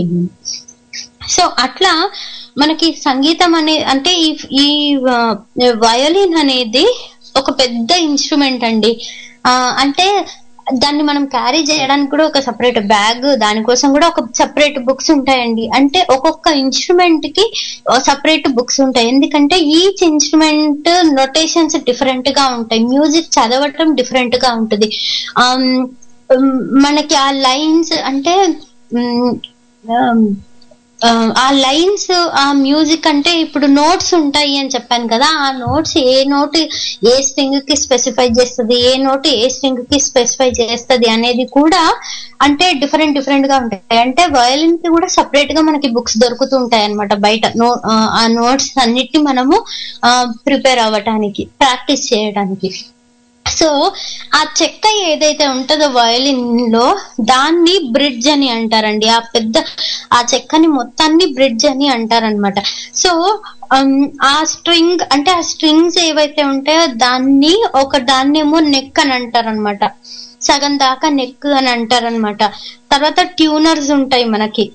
సో అట్లా మనకి సంగీతం అనే అంటే ఈ ఈ వయోలిన్ అనేది ఒక పెద్ద ఇన్స్ట్రుమెంట్ అండి ఆ, అంటే దాన్ని మనం క్యారీ చేయడానికి కూడా ఒక సపరేట్ బ్యాగ్ దానికోసం కూడా ఒక సపరేట్ బుక్స్ ఉంటాయండి అంటే ఒక్కొక్క ఇన్స్ట్రుమెంట్ కి సపరేట్ బుక్స్ ఉంటాయి ఎందుకంటే ఈచ్ ఇన్స్ట్రుమెంట్ నొటేషన్స్ డిఫరెంట్ గా ఉంటాయి మ్యూజిక్ చదవటం డిఫరెంట్ గా ఉంటుంది ఆమ్, ఉమ్, మనకి ఆ లైన్స్ అంటే ఉమ్, ఆమ్, ఆ, ఆ లైన్స్ ఆ మ్యూజిక్ అంటే ఇప్పుడు నోట్స్ ఉంటాయి అని చెప్పాను కదా ఆ notes A note A string కి స్పెసిఫై చేస్తుంది ఏ నోట్ ఏ స్ట్రింగ్ కి స్పెసిఫై చేస్తుంది అనేది కూడా అంటే డిఫరెంట్ డిఫరెంట్ గా ఉంటాయి అంటే వయలిన్ కి కూడా సపరేట్ గా మనకి బుక్స్ దొరుకుతూ ఉంటాయి అనమాట బయట నో ఆ, ఆ నోట్స్ అన్నిటిని మనము ప్రిపేర్ అవ్వటానికి ప్రాక్టీస్ చేయడానికి సో ఆ చెక్క ఏదైతే ఉంటుందో వయలిన్ లో దాన్ని బ్రిడ్జ్ అని అంటారండి ఆ పెద్ద ఆ చెక్కని మొత్తాన్ని బ్రిడ్జ్ అని అంటారనమాట సో అమ్, ఆ స్ట్రింగ్ అంటే ఆ స్ట్రింగ్స్ ఏవైతే ఉంటాయో దాన్ని ఒక దాన్నేమో నెక్ అని అంటారనమాట సగం దాకా నెక్ అని అంటారనమాట తర్వాత ట్యూనర్స్ ఉంటాయి మనకి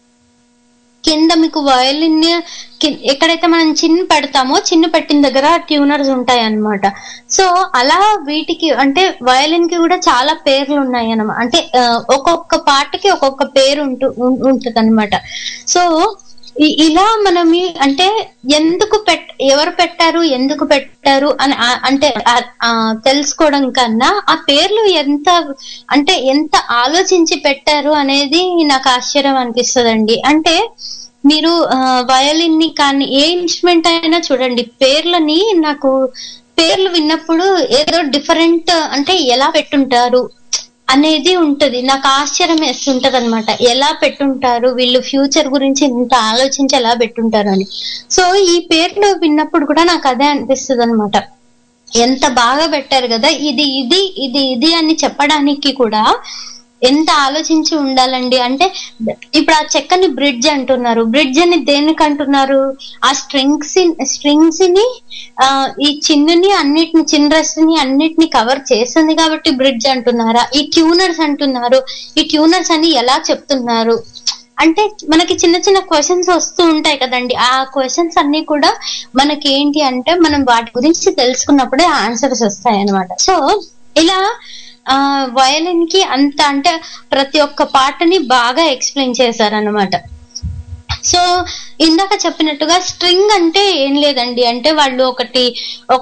కింద మీకు వయలిన్ ఎక్కడైతే మనం చిన్న పెడతామో చిన్న పెట్టిన దగ్గర ట్యూనర్స్ ఉంటాయి అన్నమాట సో అలా వీటికి అంటే వయలిన్ కి కూడా చాలా పేర్లు ఉన్నాయి అన్నమాట అంటే ఆ, ఒక్కొక్క పాటకి ఒక్కొక్క పేరు ఉంటూ ఉంటది అనమాట సో ఇ- ఇలా మనం ఈ- అంటే ఎందుకు పెట్ ఎవరు పెట్టారు ఎందుకు పెట్టారు అని ఆ- అంటే ఆ- ఆ తెలుసుకోవడం కన్నా ఆ పేర్లు ఎంత అంటే ఎంత ఆలోచించి పెట్టారు అనేది నాకు ఆశ్చర్యం అనిపిస్తుందండి అంటే మీరు వయలిన్ ని కానీ ఏ ఇన్స్ట్రుమెంట్ అయినా చూడండి పేర్లని నాకు పేర్లు విన్నప్పుడు ఏదో డిఫరెంట్ అంటే ఎలా పెట్టుంటారు అనేది ఉంటది నాకు ఆశ్చర్యం వేస్తుంటది అనమాట ఎలా పెట్టుంటారు వీళ్ళు ఫ్యూచర్ గురించి ఇంత ఆలోచించి ఎలా పెట్టుంటారు అని సో ఈ పేర్లు విన్నప్పుడు కూడా నాకు అదే అనిపిస్తుంది అనమాట ఎంత బాగా పెట్టారు కదా ఇది ఇది ఇది ఇది అని చెప్పడానికి కూడా ఎంత ఆలోచించి ఉండాలండి అంటే ఇప్పుడు ఆ చెక్కని బ్రిడ్జ్ అంటున్నారు బ్రిడ్జ్ అని దేనికి అంటున్నారు ఆ స్ట్రింగ్స్ స్ట్రింగ్స్ ని ఆ, ఈ చిన్నుని అన్నిటిని చిన్నరస్ ని అన్నిటిని కవర్ చేస్తుంది కాబట్టి బ్రిడ్జ్ అంటున్నారా ఈ ట్యూనర్స్ అంటున్నారు ఈ ట్యూనర్స్ అని ఎలా చెప్తున్నారు అంటే మనకి చిన్న చిన్న క్వశ్చన్స్ వస్తూ ఉంటాయి కదండి ఆ క్వశ్చన్స్ అన్ని కూడా మనకి ఏంటి అంటే మనం వాటి గురించి తెలుసుకున్నప్పుడే ఆన్సర్స్ వస్తాయి అన్నమాట సో ఇలా ఆ వయలిన్ కి అంత అంటే ప్రతి ఒక్క పాటని బాగా ఎక్స్ప్లెయిన్ చేశారన్నమాట సో ఇందాక చెప్పినట్టుగా స్ట్రింగ్ అంటే ఏం లేదండి అంటే వాళ్ళు ఒకటి ఒక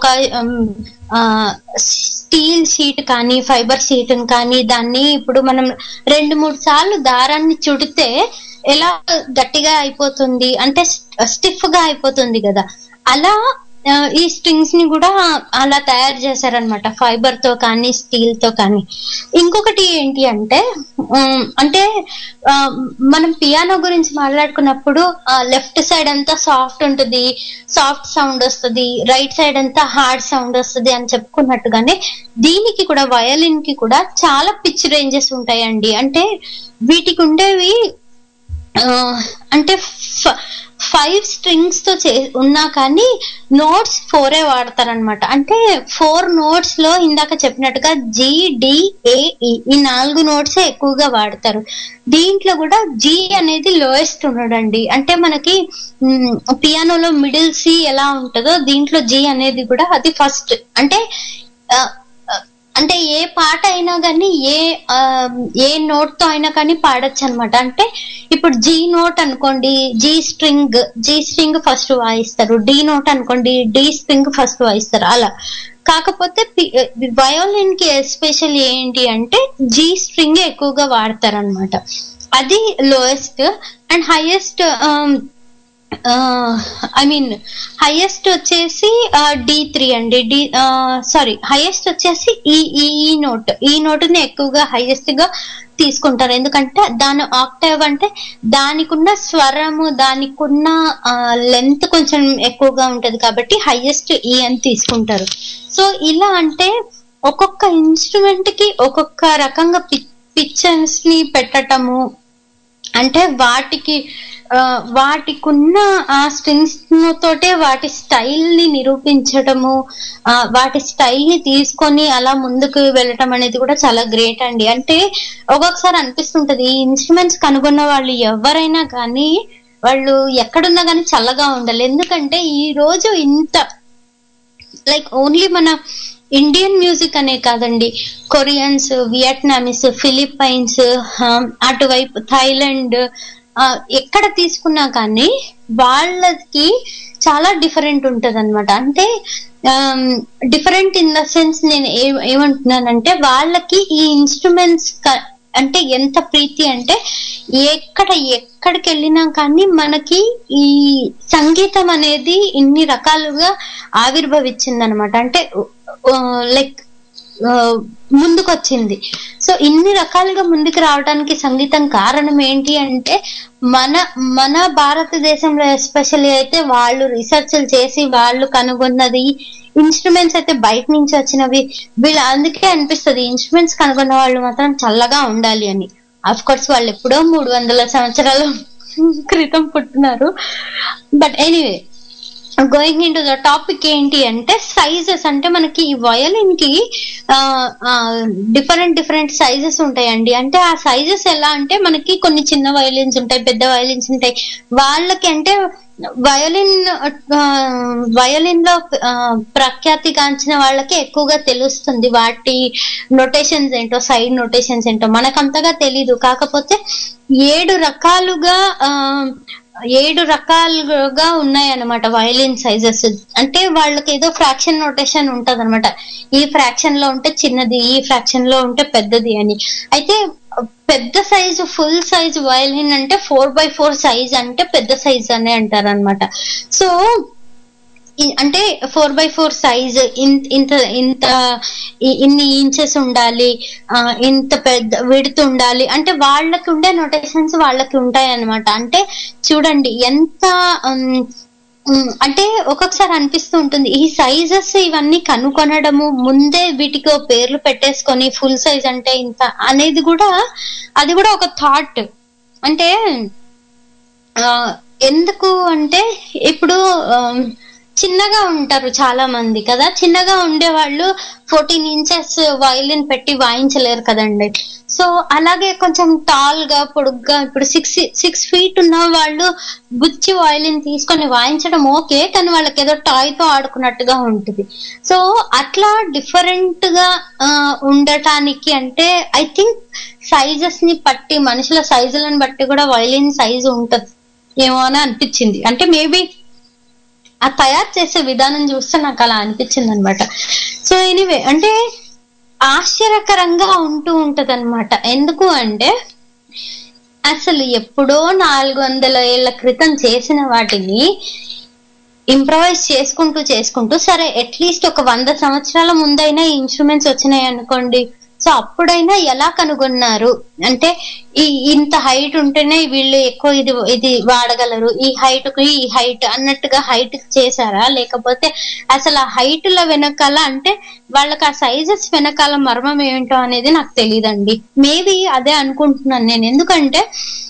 స్టీల్ షీట్ కానీ ఫైబర్ షీట్ కానీ దాన్ని ఇప్పుడు మనం రెండు మూడు సార్లు దారాన్ని చుడితే ఎలా గట్టిగా అయిపోతుంది అంటే స్టిఫ్ గా అయిపోతుంది కదా అలా ఆ, ఈ స్ట్రింగ్స్ ని కూడా అలా తయారు చేశారనమాట ఫైబర్ తో కానీ స్టీల్ తో కానీ ఇంకొకటి ఏంటి అంటే ఉమ్, అంటే ఆ, మనం పియానో గురించి మాట్లాడుకున్నప్పుడు లెఫ్ట్ సైడ్ అంతా సాఫ్ట్ ఉంటుంది సాఫ్ట్ సౌండ్ వస్తుంది రైట్ సైడ్ అంతా హార్డ్ సౌండ్ వస్తుంది అని చెప్పుకున్నట్టుగానే దీనికి కూడా వయలిన్ కి కూడా చాలా పిచ్ రేంజెస్ ఉంటాయండి అంటే వీటికి ఉండేవి ఆ, అంటే ఫైవ్ స్ట్రింగ్స్ తో చే ఉన్నా కానీ నోట్స్ ఫోరే వాడతారనమాట అంటే ఫోర్ నోట్స్ లో ఇందాక చెప్పినట్టుగా జి డి ఏ ఈ ఈ నాలుగు నోట్సే ఎక్కువగా వాడతారు దీంట్లో కూడా జి అనేది లోయెస్ట్ ఉన్నాడండి అంటే మనకి పియానోలో మిడిల్ సి ఎలా ఉంటుందో దీంట్లో జి అనేది కూడా అది ఫస్ట్ అంటే ఆ, ఆ, అంటే ఏ పాట అయినా కానీ ఏ ఆ, ఏ నోట్ తో అయినా కానీ పాడొచ్చు అనమాట అంటే ఇప్పుడు జీ నోట్ అనుకోండి G string G string first వాయిస్తారు డి నోట్ అనుకోండి డి స్ట్రింగ్ ఫస్ట్ వాయిస్తారు అలా కాకపోతే వయోలిన్ కి ఎస్పెషల్ ఏంటి అంటే జీ స్ట్రింగ్ ఎక్కువగా వాడతారు అనమాట అది lowest and highest I mean highest వచ్చేసి డి త్రీ అండి డి సారీ హైయెస్ట్ వచ్చేసి ఈ ఈ ఈ నోట్ ఈ నోటుని ఎక్కువగా హైయెస్ట్ గా తీసుకుంటారు ఎందుకంటే దాని ఆక్టైవ్ అంటే దానికున్న స్వరము దానికున్న లెంత్ కొంచెం ఎక్కువగా ఉంటది కాబట్టి హైయెస్ట్ ఈ అని తీసుకుంటారు సో ఇలా అంటే ఒక్కొక్క ఇన్స్ట్రుమెంట్ కి ఒక్కొక్క రకంగా పిక్చర్స్ ని పెట్టటము అంటే వాటికి ఆ, వాటికున్న ఆ స్ట్రింగ్స్ తోటే వాటి స్టైల్ ని నిరూపించడము ఆ, వాటి స్టైల్ ని తీసుకొని అలా ముందుకు వెళ్ళటం అనేది కూడా చాలా గ్రేట్ అండి అంటే ఒక్కొక్కసారి అనిపిస్తుంటది ఈ ఇన్స్ట్రుమెంట్స్ కనుగొన్న వాళ్ళు ఎవరైనా కానీ వాళ్ళు ఎక్కడున్నా కానీ చల్లగా ఉండాలి ఎందుకంటే ఈ రోజు ఇంత లైక్ ఓన్లీ మన ఇండియన్ మ్యూజిక్ అనే కాదండి కొరియన్స్ వియట్నామీస్ ఫిలిప్పైన్స్ అటువైపు థైలాండ్ ఆ, ఎక్కడ తీసుకున్నా కానీ వాళ్ళకి చాలా డిఫరెంట్ ఉంటది అనమాట అంటే డిఫరెంట్ ఇన్ ద సెన్స్ నేను ఏ- ఏమంటున్నానంటే వాళ్ళకి ఈ ఇన్స్ట్రుమెంట్స్ అంటే ఎంత ప్రీతి అంటే ఎక్కడ ఎక్కడికి వెళ్ళినా కానీ మనకి ఈ సంగీతం అనేది ఇన్ని రకాలుగా ఆవిర్భవించింది అనమాట అంటే లైక్ ముందుకొచ్చింది సో ఇన్ని రకాలుగా ముందుకు రావడానికి సంగీతం కారణం ఏంటి అంటే మన మన భారతదేశంలో ఎస్పెషల్లీ అయితే వాళ్ళు రీసెర్చ్లు చేసి వాళ్ళు కనుగొన్నది ఇన్స్ట్రుమెంట్స్ అయితే బయట నుంచి వచ్చినవి వీళ్ళు అందుకే అనిపిస్తుంది ఇన్స్ట్రుమెంట్స్ కనుగొన్న వాళ్ళు మాత్రం చల్లగా ఉండాలి అని అఫ్ కోర్స్ వాళ్ళు ఎప్పుడో మూడు వందల సంవత్సరాల క్రితం పుట్టినారు but anyway going into the topic ఏంటి అంటే సైజెస్ అంటే మనకి ఈ వయలిన్ కి డిఫరెంట్ డిఫరెంట్ సైజెస్ ఉంటాయండి అంటే ఆ సైజెస్ ఎలా అంటే మనకి కొన్ని చిన్న వయలిన్స్ ఉంటాయి పెద్ద వయలిన్స్ ఉంటాయి వాళ్ళకి అంటే వయలిన్ వయలిన్ లో ఆ, ప్రఖ్యాతిగాంచిన వాళ్ళకి ఎక్కువగా తెలుస్తుంది వాటి నొటేషన్స్ ఏంటో సైడ్ నొటేషన్స్ ఏంటో మనకంతగా తెలీదు కాకపోతే ఏడు రకాలుగా ఆ ఏడు రకాలుగా ఉన్నాయి అన్నమాట వయలిన్ సైజెస్ అంటే వాళ్ళకి ఏదో ఫ్రాక్షన్ నోటేషన్ ఉంటది అనమాట ఈ ఫ్రాక్షన్ లో ఉంటే చిన్నది ఈ ఫ్రాక్షన్ లో ఉంటే పెద్దది అని అయితే పెద్ద సైజు ఫుల్ సైజ్ వయలిన్ అంటే ఫోర్ బై ఫోర్ సైజ్ అంటే పెద్ద సైజ్ అనే అంటారు అనమాట సో ఇ- అంటే ఫోర్ బై ఫోర్ సైజ్ ఇంత ఇంత ఇ- ఇన్ని ఇంచెస్ ఉండాలి ఆ, ఇంత పెద్ద విడుతు ఉండాలి అంటే వాళ్ళకి ఉండే నొటేషన్స్ వాళ్ళకి ఉంటాయి అన్నమాట అంటే చూడండి ఎంత ఉమ్, ఉమ్, అంటే ఒక్కొక్కసారి అనిపిస్తూ ఉంటుంది ఈ సైజెస్ ఇవన్నీ కనుకొనడము ముందే వీటికి ఓ పేర్లు పెట్టేసుకొని ఫుల్ సైజ్ అంటే ఇంత అనేది కూడా అది కూడా ఒక థాట్ అంటే ఆ, ఎందుకు అంటే ఇప్పుడు ఆమ్, చిన్నగా ఉంటారు చాలా మంది కదా చిన్నగా ఉండే వాళ్ళు ఫోర్టీన్ ఇంచెస్ వయలిన్ పెట్టి వాయించలేరు కదండి సో అలాగే కొంచెం టాల్ గా పొడుగ్గా ఇప్పుడు సిక్స్ సిక్స్ ఫీట్ ఉన్న వాళ్ళు బుచ్చి వయలిన్ తీసుకొని వాయించడం ఓకే కానీ వాళ్ళకి ఏదో టాయ్ తో ఆడుకున్నట్టుగా ఉంటుంది సో అట్లా డిఫరెంట్ గా ఆ, ఉండటానికి అంటే ఐ థింక్ సైజెస్ ని బట్టి మనుషుల సైజులను బట్టి కూడా వయలిన్ సైజు ఉంటది ఏమో అని అనిపించింది అంటే మేబీ ఆ తయారు చేసే విధానం చూస్తే నాకు అలా అనిపించింది అనమాట సో ఎనీవే అంటే ఆశ్చర్యకరంగా ఉంటూ ఉంటది ఎందుకు అంటే అసలు ఎప్పుడో నాలుగు వందల ఏళ్ల క్రితం చేసిన వాటిని ఇంప్రవైజ్ చేసుకుంటూ చేసుకుంటూ సరే అట్లీస్ట్ ఒక వంద సంవత్సరాల ముందైనా ఇన్స్ట్రుమెంట్స్ వచ్చినాయి అనుకోండి సో అప్పుడైనా ఎలా కనుగొన్నారు అంటే ఈ ఇంత హైట్ ఉంటేనే వీళ్ళు ఎక్కువ ఇది ఇది వాడగలరు ఈ హైట్ కి ఈ హైట్ అన్నట్టుగా హైట్ చేశారా లేకపోతే అసలు ఆ హైట్ ల వెనకాల అంటే వాళ్ళకి ఆ సైజెస్ వెనకాల మర్మం ఏంటో అనేది నాకు తెలియదండి మేబీ అదే అనుకుంటున్నాను నేను ఎందుకంటే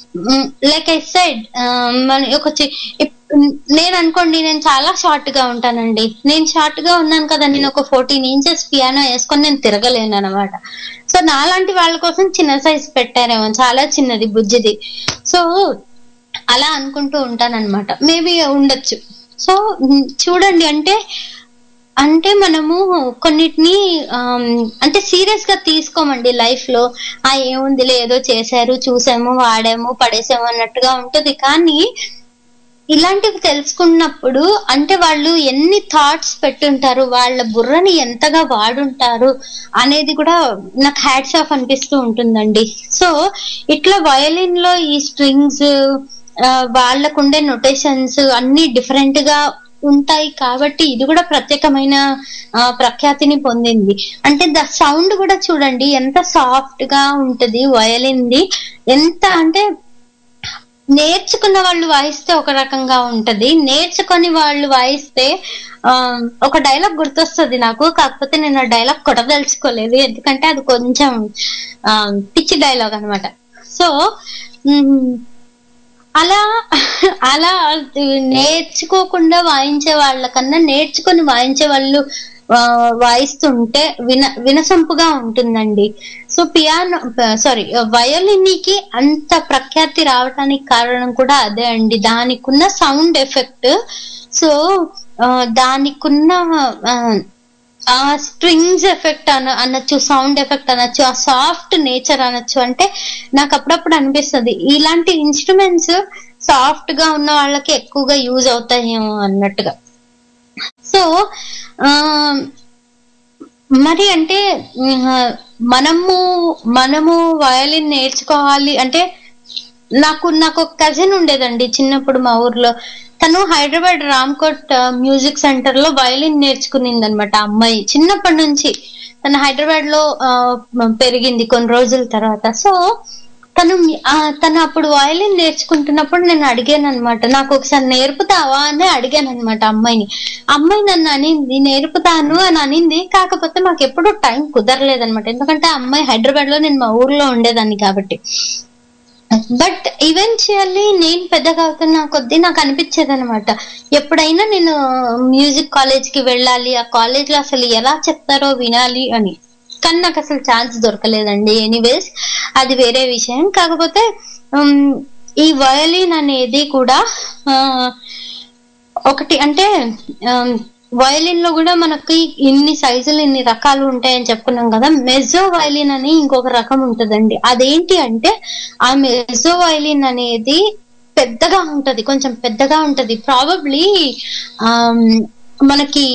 లైక్ ఐ సైడ్ మన ఒక చి- ఇప్- నేను అనుకోండి నేను చాలా షార్ట్ గా ఉంటానండి నేను షార్ట్ గా ఉన్నాను కదా నేను ఒక ఫోర్టీన్ ఇంచెస్ పియానో వేసుకొని నేను తిరగలేను అనమాట సో నాలాంటి వాళ్ళ కోసం చిన్న సైజ్ పెట్టారేమో చాలా చిన్నది బుజ్జిది సో అలా అనుకుంటూ ఉంటానన్నమాట మేబీ ఉండొచ్చు సో మ్, చూడండి అంటే అంటే మనము కొన్నిటిని ఆమ్, అంటే సీరియస్ గా తీసుకోమండి లైఫ్ లో ఆ ఏముందిలే ఏదో చేశారు చూసాము వాడాము పడేసాము అన్నట్టుగా ఉంటది కానీ ఇలాంటివి తెలుసుకున్నప్పుడు అంటే వాళ్ళు ఎన్ని థాట్స్ పెట్టుంటారు వాళ్ళ బుర్రని ఎంతగా వాడుంటారు అనేది కూడా నాకు హ్యాట్స్ ఆఫ్ అనిపిస్తూ ఉంటుందండి సో ఇట్లా వయలిన్ లో ఈ స్ట్రింగ్స్ వాళ్ళకుండే నొటేషన్స్ అన్ని డిఫరెంట్ గా ఉంటాయి కాబట్టి ఇది కూడా ప్రత్యేకమైన ఆ, ప్రఖ్యాతిని పొందింది అంటే ద సౌండ్ కూడా చూడండి ఎంత సాఫ్ట్ గా ఉంటది వయలిన్ ది ఎంత అంటే నేర్చుకున్న వాళ్ళు వాయిస్తే ఒక రకంగా ఉంటది నేర్చుకొని వాళ్ళు వాయిస్తే ఆ, ఒక డైలాగ్ గుర్తొస్తుంది నాకు కాకపోతే నేను ఆ డైలాగ్ కొట్టదలుచుకోలేదు ఎందుకంటే అది కొంచెం ఆ, పిచ్చి డైలాగ్ అన్నమాట సో మ్, అలా అలా నేర్చుకోకుండా వాయించే వాళ్ళకన్నా నేర్చుకొని వాయించే వాళ్ళు ఆ, వాయిస్తుంటే విన వినసొంపుగా ఉంటుందండి సో పియానో సారీ వయోలిన్ కి అంత ప్రఖ్యాతి రావడానికి కారణం కూడా అదే అండి దానికున్న సౌండ్ ఎఫెక్ట్ సో ఆ, దానికున్న ఆ, ఆ స్ట్రింగ్స్ ఎఫెక్ట్ అన అనొచ్చు సౌండ్ ఎఫెక్ట్ అనొచ్చు ఆ సాఫ్ట్ నేచర్ అనొచ్చు అంటే నాకు అప్పుడప్పుడు అనిపిస్తుంది ఇలాంటి ఇన్స్ట్రుమెంట్స్ సాఫ్ట్ గా ఉన్న వాళ్ళకి ఎక్కువగా యూజ్ అవుతాయేమో అన్నట్టుగా సో ఆ మరి అంటే ఉమ్, మనము మనము వయలిన్ నేర్చుకోవాలి అంటే నాకు నాకు ఒక కజిన్ ఉండేదండి చిన్నప్పుడు మా ఊర్లో తను హైదరాబాద్ రామ్కోట్ ఆ, మ్యూజిక్ సెంటర్ లో వయలిన్ నేర్చుకునింది అనమాట అమ్మాయి చిన్నప్పటి నుంచి తను హైదరాబాద్ లో ఆ, పెరిగింది కొన్ని రోజుల తర్వాత సో తను ఆ, తను అప్పుడు వయలిన్ నేర్చుకుంటున్నప్పుడు నేను అడిగాను అనమాట నాకు ఒకసారి నేర్పుతావా అని అడిగాను అనమాట అమ్మాయిని అమ్మాయి నన్ను అనింది నేర్పుతాను అని అనింది కాకపోతే మాకు ఎప్పుడూ టైం కుదరలేదన్నమాట ఎందుకంటే ఆ అమ్మాయి హైదరాబాద్ లో నేను మా ఊర్లో ఉండేదాన్ని కాబట్టి బట్ ఈవెన్చువల్లీ నేను పెద్దగా అవుతున్న కొద్దీ నాకు అనిపించేది అనమాట ఎప్పుడైనా నేను మ్యూజిక్ కాలేజ్ కి వెళ్ళాలి ఆ కాలేజ్ లో అసలు ఎలా చెప్తారో వినాలి అని కానీ నాకు అసలు ఛాన్స్ దొరకలేదండి ఎనీవేస్ అది వేరే విషయం కాకపోతే ఉమ్, ఈ వయలిన్ అనేది కూడా ఆ, ఒకటి అంటే వయలిన్ లో కూడా మనకి ఇన్ని సైజులు ఇన్ని రకాలు ఉంటాయని చెప్పుకున్నాం కదా మెజో వయలిన్ అని ఇంకొక రకం ఉంటదండి అదేంటి అంటే ఆ మెజో వయలిన్ అనేది పెద్దగా ఉంటది కొంచెం పెద్దగా ఉంటది ప్రాబబ్లీ మనకి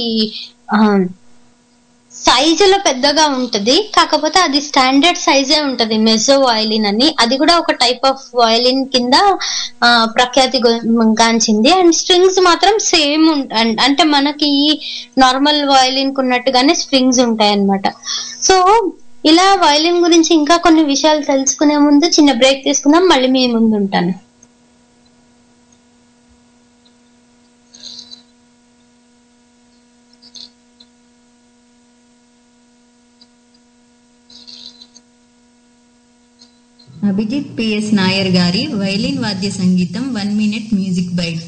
సైజులో పెద్దగా ఉంటది కాకపోతే అది స్టాండర్డ్ సైజే ఉంటది మెజో వయలిన్ అని అది కూడా ఒక టైప్ ఆఫ్ వయలిన్ కింద ఆ, ప్రఖ్యాతి గొ- గాంచింది అండ్ స్ట్రింగ్స్ మాత్రం సేమ్ అంటే మనకి ఈ నార్మల్ వయలిన్ ఉన్నట్టుగానే స్ట్రింగ్స్ ఉంటాయి అన్నమాట సో ఇలా వయలిన్ గురించి ఇంకా కొన్ని విషయాలు తెలుసుకునే ముందు చిన్న బ్రేక్ తీసుకుందాం మళ్ళీ మీ ముందు ఉంటాను అభిజిత్ పిఎస్ నాయర్ గారి వైలిన్ వాద్య సంగీతం one minute music byte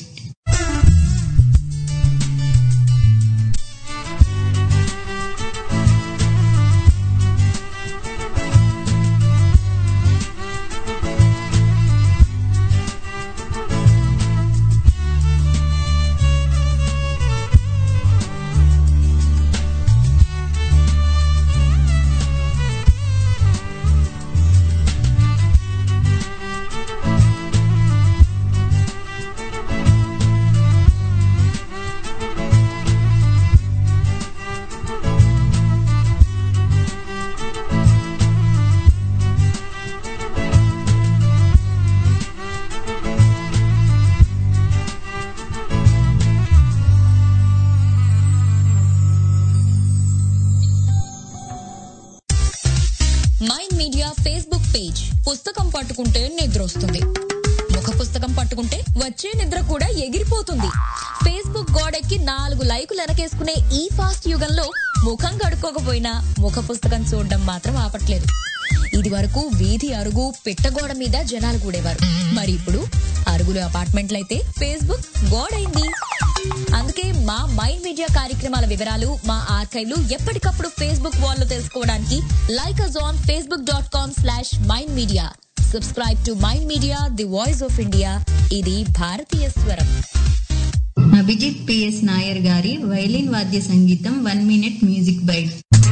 mind media Facebook page పుస్తకం పట్టుకుంటే నిద్ర వస్తుంది ముఖ పుస్తకం పట్టుకుంటే వచ్చే నిద్ర కూడా ఎగిరిపోతుంది ఫేస్బుక్ గోడెక్కి నాలుగు లైకులు వెనకేసుకునే ఈ ఫాస్ట్ యుగంలో ముఖం కడుక్కోకపోయినా ముఖ పుస్తకం చూడడం మాత్రం ఆపట్లేదు ఇది వరకు వీధి అరుగు పిట్టగోడ మీద జనాలు కూడేవారు మరి ఇప్పుడు అరుగులు అపార్ట్మెంట్లయితే ఫేస్బుక్ గోడైంది అందుకే మా మైండ్ మీడియా కార్యక్రమాల వివరాలు మా ఆర్కైవ్లు ఎప్పటికప్పుడు ఫేస్బుక్ వాల్లో తెలుసుకోవడానికి like us on Facebook dot com slash mind media subscribe to mind media the voice of India ఇది భారతీయ స్వరం అభిజిత్ పిఎస్ నాయర్ గారి వైలిన్ వాద్య సంగీతం one minute music byte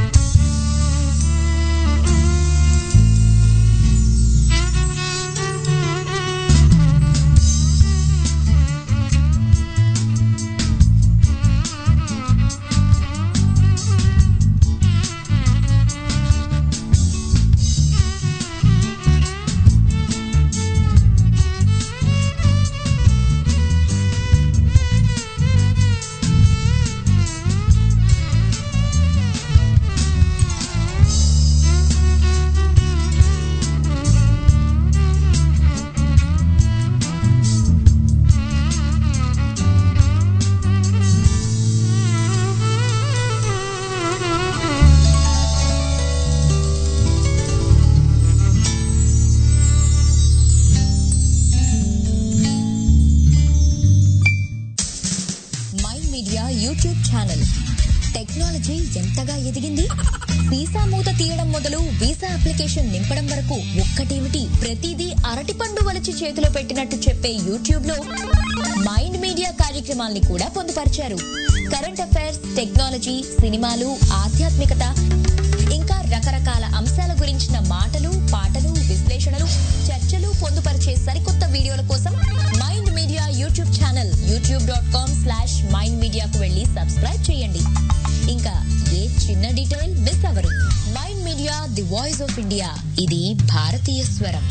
mind media YouTube channel technology ఎంతగా ఎదిగింది వీసా మూత తీయడం మొదలు వీసా అప్లికేషన్ నింపడం వరకు ఒక్కటేమిటి ప్రతిదీ అరటిపండు వలచి చేతిలో పెట్టినట్టు చెప్పే యూట్యూబ్ లో మైండ్ మీడియా కార్యక్రమాల్ని కూడా పొందుపరిచారు కరెంట్ అఫైర్స్ టెక్నాలజీ సినిమాలు ఆధ్యాత్మికత ఇంకా రకరకాల అంశాల గురించిన మాటలు పాటలు విశ్లేషణలు చర్చలు పొందుపరిచే సరికొత్త వీడియోల కోసం mind media YouTube channel YouTube dot com slash mind మీడియాకు వెళ్ళి సబ్స్క్రైబ్ చేయండి ఇంకా ఏ చిన్న డీటెయిల్ మిస్ అవరు mind media the voice of India ఇది భారతీయ స్వరం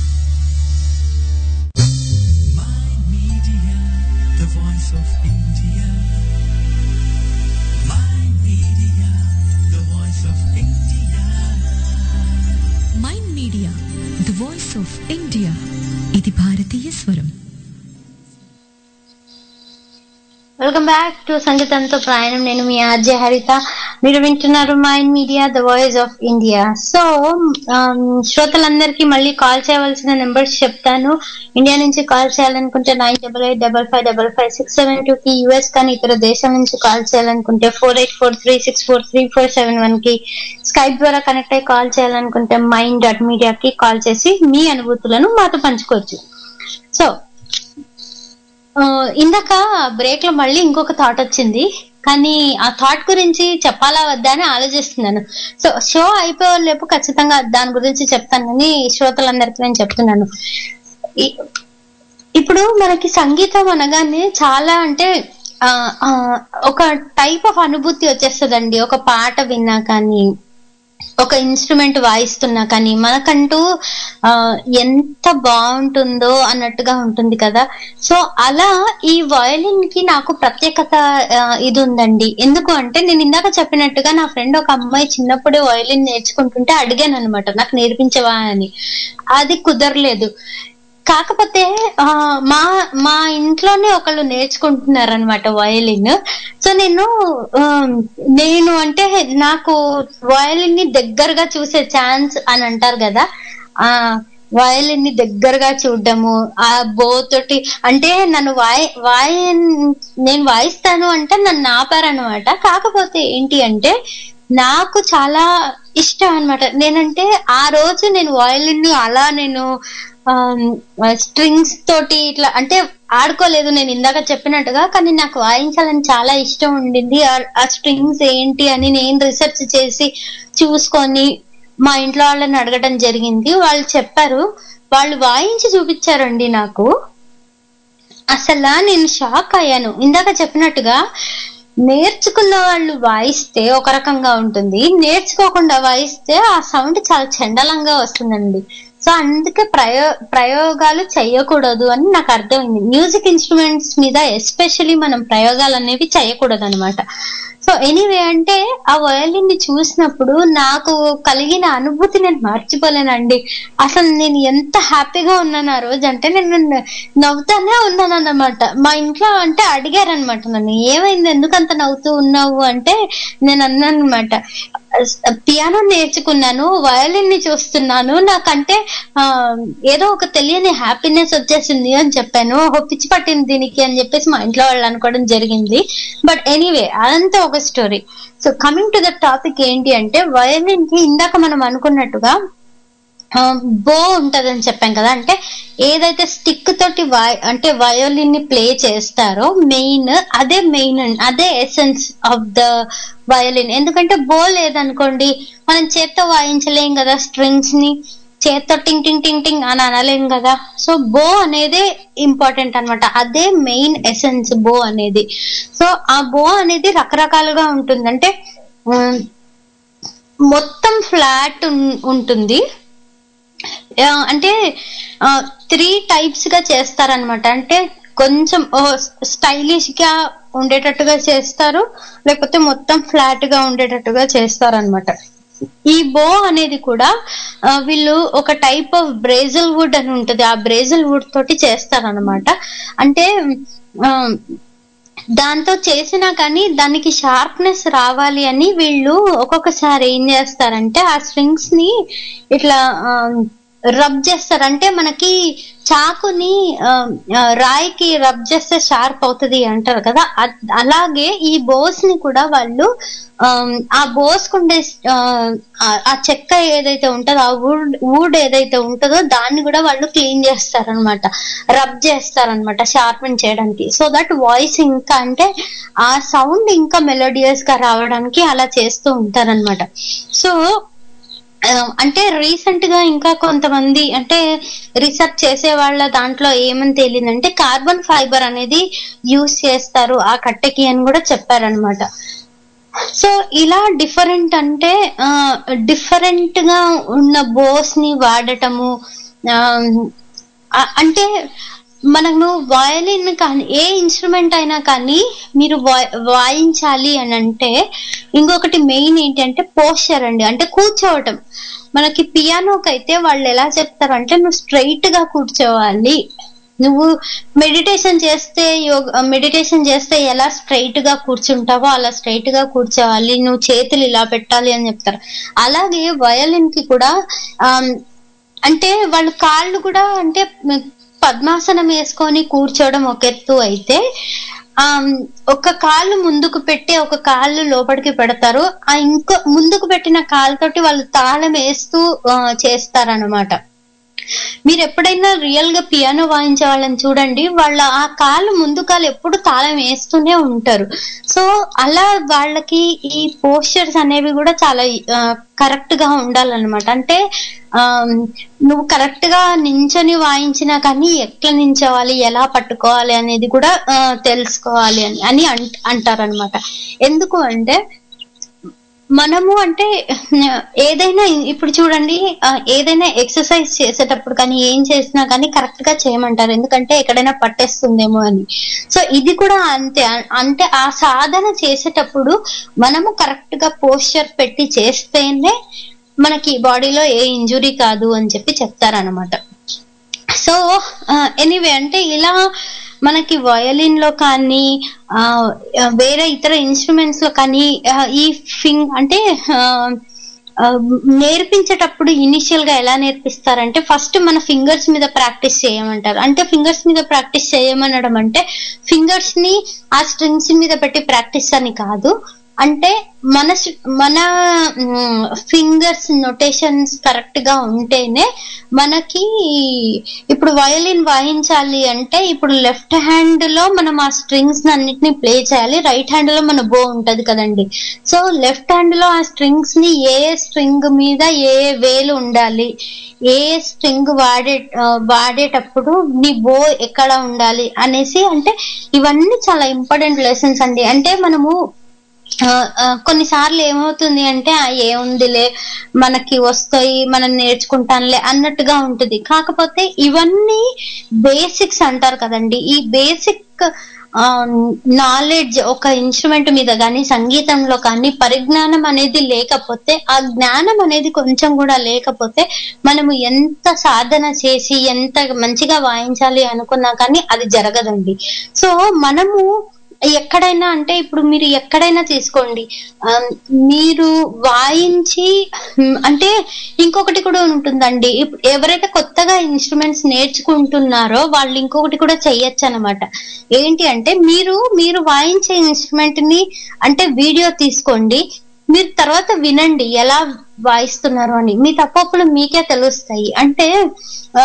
Media, the voice of India. My media, the voice of India. Mind media the voice of India ఇది భారతీయ స్వరం వెల్కమ్ బ్యాక్ టు సంగీతంతో ప్రయాణం నేను మీ ఆర్జే హరిత మీరు వింటున్నారు mind media the voice of India so శ్రోతలందరికీ మళ్ళీ కాల్ చేయవలసిన నెంబర్స్ చెప్తాను ఇండియా నుంచి కాల్ చేయాలనుకుంటే nine double eight double five double five six seven two కి యూఎస్ కానీ ఇతర దేశం నుంచి కాల్ చేయాలనుకుంటే four eight four three six four three four seven one కి స్కైప్ ద్వారా కనెక్ట్ అయ్యి కాల్ చేయాలనుకుంటే మైండ్ డాట్ మీడియాకి కాల్ చేసి మీ అనుభూతులను మాతో పంచుకోవచ్చు సో ఆ, ఇందాక బ్రేక్ లో మళ్ళీ ఇంకొక థాట్ వచ్చింది కానీ ఆ థాట్ గురించి చెప్పాలా వద్దా అని ఆలోచిస్తున్నాను సో షో అయిపోయే లేపు ఖచ్చితంగా దాని గురించి చెప్తాను కానీ శ్రోతలందరికీ నేను చెప్తున్నాను ఈ- ఇప్పుడు మనకి సంగీతం అనగానే చాలా అంటే ఆ, ఆ, ఒక టైప్ ఆఫ్ అనుభూతి వచ్చేస్తుందండి ఒక పాట విన్నా కానీ ఒక ఇన్స్ట్రుమెంట్ వాయిస్తున్నా కానీ మనకంటూ ఆ, ఎంత బాగుంటుందో అన్నట్టుగా ఉంటుంది కదా సో అలా ఈ వయలిన్ కి నాకు ప్రత్యేకత ఆ, ఇది ఉందండి ఎందుకు అంటే నేను ఇందాక చెప్పినట్టుగా నా ఫ్రెండ్ ఒక అమ్మాయి చిన్నప్పుడే వయలిన్ నేర్చుకుంటుంటే అడిగాను అనమాట నాకు నేర్పించవా అని అది కుదరలేదు కాకపోతే ఆ, మా మా ఇంట్లోనే ఒకళ్ళు నేర్చుకుంటున్నారు అనమాట వయలిన్ సో నేను ఆ, నేను అంటే నాకు వయలిన్ ని దగ్గరగా చూసే ఛాన్స్ అని అంటారు కదా ఆ వయలిన్ ని దగ్గరగా చూడడము ఆ బో తోటి అంటే నన్ను వాయి వాయి నేను వాయిస్తాను అంటే నన్ను ఆపారనమాట కాకపోతే ఏంటి అంటే నాకు చాలా ఇష్టం అన్నమాట నేనంటే ఆ రోజు నేను వయలిన్ ని అలా నేను స్ట్రింగ్స్ తోటి ఇట్లా అంటే ఆడుకోలేదు నేను ఇందాక చెప్పినట్టుగా కానీ నాకు వాయించాలని చాలా ఇష్టం ఉండింది ఆ- ఆ స్ట్రింగ్స్ ఏంటి అని నేను రీసెర్చ్ చేసి చూసుకొని మా ఇంట్లో వాళ్ళని అడగడం జరిగింది వాళ్ళు చెప్పారు వాళ్ళు వాయించి చూపించారండి నాకు అసలు నేను షాక్ అయ్యాను ఇందాక చెప్పినట్టుగా నేర్చుకున్న వాళ్ళు వాయిస్తే ఒక రకంగా ఉంటుంది నేర్చుకోకుండా వాయిస్తే ఆ సౌండ్ చాలా చండలంగా వస్తుందండి సో అందుకే ప్రయో ప్రయోగాలు చేయకూడదు అని నాకు అర్థమైంది మ్యూజిక్ ఇన్స్ట్రుమెంట్స్ మీద ఎస్పెషల్లీ మనం ప్రయోగాలు అనేవి చేయకూడదు అనమాట సో ఎనీవే అంటే ఆ వయలిన్ ని చూసినప్పుడు నాకు కలిగిన అనుభూతి నేను మర్చిపోలేనండి అసలు నేను ఎంత హ్యాపీగా ఉన్నాను ఆ రోజు అంటే నేను నవ్వుతానే ఉన్నాను అన్నమాట మా ఇంట్లో అంటే అడిగారనమాట నన్ను ఏమైంది ఎందుకంత నవ్వుతూ ఉన్నావు అంటే నేను అన్నాను అనమాట పియానో నేర్చుకున్నాను వయలిన్ ని చూస్తున్నాను నాకంటే ఆ, ఏదో ఒక తెలియని హ్యాపీనెస్ వచ్చేసింది అని చెప్పాను ఓ పిచ్చి పట్టింది దీనికి అని చెప్పేసి మా ఇంట్లో వాళ్ళు అనుకోవడం జరిగింది బట్ ఎనీవే అదంతా ఒక story so coming to the topic ఏంటి అంటే వయలిన్ కి ఇందాక మనం అనుకున్నట్టుగా బో ఉంటదని చెప్పాం కదా అంటే ఏదైతే స్టిక్ తోటి వై అంటే వయోలిన్ ని ప్లే చేస్తారో మెయిన్ అదే మెయిన్ అదే ఎసెన్స్ ఆఫ్ ద వయోలిన్ ఎందుకంటే బో లేదనుకోండి మనం చేత్తో వాయించలేం కదా స్ట్రింగ్స్ ని చేత్తో టింగ్ టింగ్ టింగ్ టింగ్ అని అనలేం కదా సో బో అనేదే ఇంపార్టెంట్ అన్నమాట అదే మెయిన్ ఎసెన్స్ బో అనేది సో ఆ బో అనేది రకరకాలుగా ఉంటుంది అంటే ఉమ్, మొత్తం ఫ్లాట్ ఉంటుంది ఆ, అంటే త్రీ టైప్స్ గా చేస్తారనమాట అంటే కొంచెం స్టైలిష్ గా ఉండేటట్టుగా చేస్తారు లేకపోతే మొత్తం ఫ్లాట్ గా ఉండేటట్టుగా చేస్తారనమాట ఈ బో అనేది కూడా ఆ, వీళ్ళు ఒక టైప్ ఆఫ్ బ్రేజల్ వుడ్ అని ఉంటది ఆ బ్రేజల్ వుడ్ తోటి చేస్తారనమాట అంటే ఆ, దాంతో చేసినా కానీ దానికి షార్ప్నెస్ రావాలి అని వీళ్ళు ఒక్కొక్కసారి ఏం చేస్తారంటే ఆ స్ట్రింగ్స్ ని ఇట్లా రబ్ చేస్తారు అంటే మనకి చాకుని ఆ, ఆ, రాయికి రబ్ చేస్తే షార్ప్ అవుతుంది అంటారు కదా అ- అలాగే ఈ బోస్ ని కూడా వాళ్ళు ఆమ్, ఆ బోస్ కుండే ఆ, ఆ- ఆ చెక్క ఏదైతే ఉంటుందో ఆ వుడ్ వుడ్ ఏదైతే ఉంటుందో దాన్ని కూడా వాళ్ళు క్లీన్ చేస్తారనమాట రబ్ చేస్తారనమాట షార్పెన్ చేయడానికి సో దట్ వాయిస్ ఇంకా అంటే ఆ సౌండ్ ఇంకా మెలోడియస్ గా రావడానికి అలా చేస్తూ ఉంటారనమాట సో ఆ, అంటే రీసెంట్ గా ఇంకా కొంతమంది అంటే రీసెర్చ్ చేసే వాళ్ళ దాంట్లో ఏమని తేలిందంటే కార్బన్ ఫైబర్ అనేది యూస్ చేస్తారు ఆ కట్టెకి అని కూడా చెప్పారనమాట సో ఇలా డిఫరెంట్ అంటే డిఫరెంట్ గా ఉన్న బోస్ ని వాడటము ఆ, ఆ- అంటే మనము వయలిన్ కానీ ఏ ఇన్స్ట్రుమెంట్ అయినా కానీ మీరు వా- వాయించాలి అని అంటే ఇంకొకటి మెయిన్ ఏంటి అంటే పోస్చర్ అండి అంటే కూర్చోవటం మనకి పియానోకి అయితే వాళ్ళు ఎలా చెప్తారు అంటే నువ్వు స్ట్రైట్ గా కూర్చోవాలి నువ్వు మెడిటేషన్ చేస్తే యోగ మెడిటేషన్ చేస్తే ఎలా స్ట్రైట్ గా కూర్చుంటావో అలా స్ట్రైట్ గా కూర్చోవాలి నువ్వు చేతులు ఇలా పెట్టాలి అని చెప్తారు అలాగే వయలిన్ కి కూడా ఆమ్, అంటే వాళ్ళు కాళ్ళు కూడా అంటే పద్మాసనం వేసుకొని కూర్చోవడం ఒక ఎత్తు అయితే ఆమ్, ఒక కాళ్ళు ముందుకు పెట్టి ఒక కాళ్ళు లోపలికి పెడతారు ఆ ఇంకో ముందుకు పెట్టిన కాలుతోటి వాళ్ళు తాళం వేస్తూ ఆ, చేస్తారన్నమాట మీరు ఎప్పుడైనా రియల్ గా పియానో వాయించే వాళ్ళని చూడండి వాళ్ళ ఆ కాలు ముందు కాలు ఎప్పుడు తాళం వేస్తూనే ఉంటారు సో అలా వాళ్ళకి ఈ పోస్చర్స్ అనేవి కూడా చాలా కరెక్ట్ గా ఉండాలన్నమాట అంటే ఆ, నువ్వు కరెక్ట్ గా నించొని వాయించినా కానీ ఎట్లా నించోవాలి ఎలా పట్టుకోవాలి అనేది కూడా ఆ, తెలుసుకోవాలి అని అని అంట- అంటారన్నమాట ఎందుకు అంటే మనము అంటే ఏదైనా ఇప్పుడు చూడండి ఆ, ఏదైనా ఎక్సర్సైజ్ చేసేటప్పుడు కానీ ఏం చేసినా కానీ కరెక్ట్ గా చేయమంటారు ఎందుకంటే ఎక్కడైనా పట్టేస్తుందేమో అని సో ఇది కూడా అంతే అ- అంటే ఆ సాధన చేసేటప్పుడు మనము కరెక్ట్ గా పోస్చర్ పెట్టి చేస్తేనే మనకి బాడీలో ఏ ఇంజురీ కాదు అని చెప్పి చెప్తారనమాట సో ఎనీవే అంటే ఇలా మనకి వయలిన్ లో కానీ ఆ, ఆ, వేరే ఇతర ఇన్స్ట్రుమెంట్స్ లో కానీ ఆ, ఈ ఫింగ్ అంటే ఆ, ఆ, నేర్పించేటప్పుడు ఇనిషియల్ గా ఎలా నేర్పిస్తారంటే ఫస్ట్ మన ఫింగర్స్ మీద ప్రాక్టీస్ చేయమంటారు అంటే ఫింగర్స్ మీద ప్రాక్టీస్ చేయమనడం అంటే ఫింగర్స్ ని ఆ స్ట్రింగ్స్ మీద పెట్టి ప్రాక్టీస్ అని కాదు అంటే మన స్- మన ఫింగర్స్ నొటేషన్స్ కరెక్ట్ గా ఉంటేనే మనకి ఇప్పుడు వయలిన్ వాయించాలి అంటే ఇప్పుడు లెఫ్ట్ హ్యాండ్ లో మనం ఆ స్ట్రింగ్స్ అన్నిటిని ప్లే చేయాలి రైట్ హ్యాండ్ లో మన బో ఉంటది కదండి సో లెఫ్ట్ హ్యాండ్ లో ఆ స్ట్రింగ్స్ ని ఏ ఏ స్ట్రింగ్ మీద ఏ ఏ వేలు ఉండాలి ఏ ఏ స్ట్రింగ్ వాడే ఆ, వాడేటప్పుడు నీ బో ఎక్కడ ఉండాలి అనేసి అంటే ఇవన్నీ చాలా ఇంపార్టెంట్ లెసన్స్ అండి అంటే మనము ఆ, ఆ, కొన్నిసార్లు ఏమవుతుంది అంటే "ఆ, ఏముందిలే మనకి వస్తాయి మనం నేర్చుకుంటాంలే అన్నట్టుగా ఉంటుంది కాకపోతే ఇవన్నీ బేసిక్స్ అంటారు కదండి ఈ బేసిక్ నాలెడ్జ్ ఒక ఇన్స్ట్రుమెంట్ మీద కానీ సంగీతంలో కానీ పరిజ్ఞానం అనేది లేకపోతే ఆ జ్ఞానం అనేది కొంచెం కూడా లేకపోతే మనము ఎంత సాధన చేసి ఎంత మంచిగా వాయించాలి అనుకున్నా కానీ అది జరగదండి సో మనము ఎక్కడైనా అంటే ఇప్పుడు మీరు ఎక్కడైనా తీసుకోండి ఆ, మీరు వాయించి ఉమ్, అంటే ఇంకొకటి కూడా ఉంటుందండి ఇప్పుడు ఎవరైతే కొత్తగా ఇన్స్ట్రుమెంట్స్ నేర్చుకుంటున్నారో వాళ్ళు ఇంకొకటి కూడా చెయ్యొచ్చు అనమాట ఏంటి అంటే మీరు మీరు వాయించే ఇన్స్ట్రుమెంట్ ని అంటే వీడియో తీసుకోండి మీరు తర్వాత వినండి ఎలా వాయిస్తున్నారు అని మీ తప్పప్పులు మీకే తెలుస్తాయి అంటే ఆ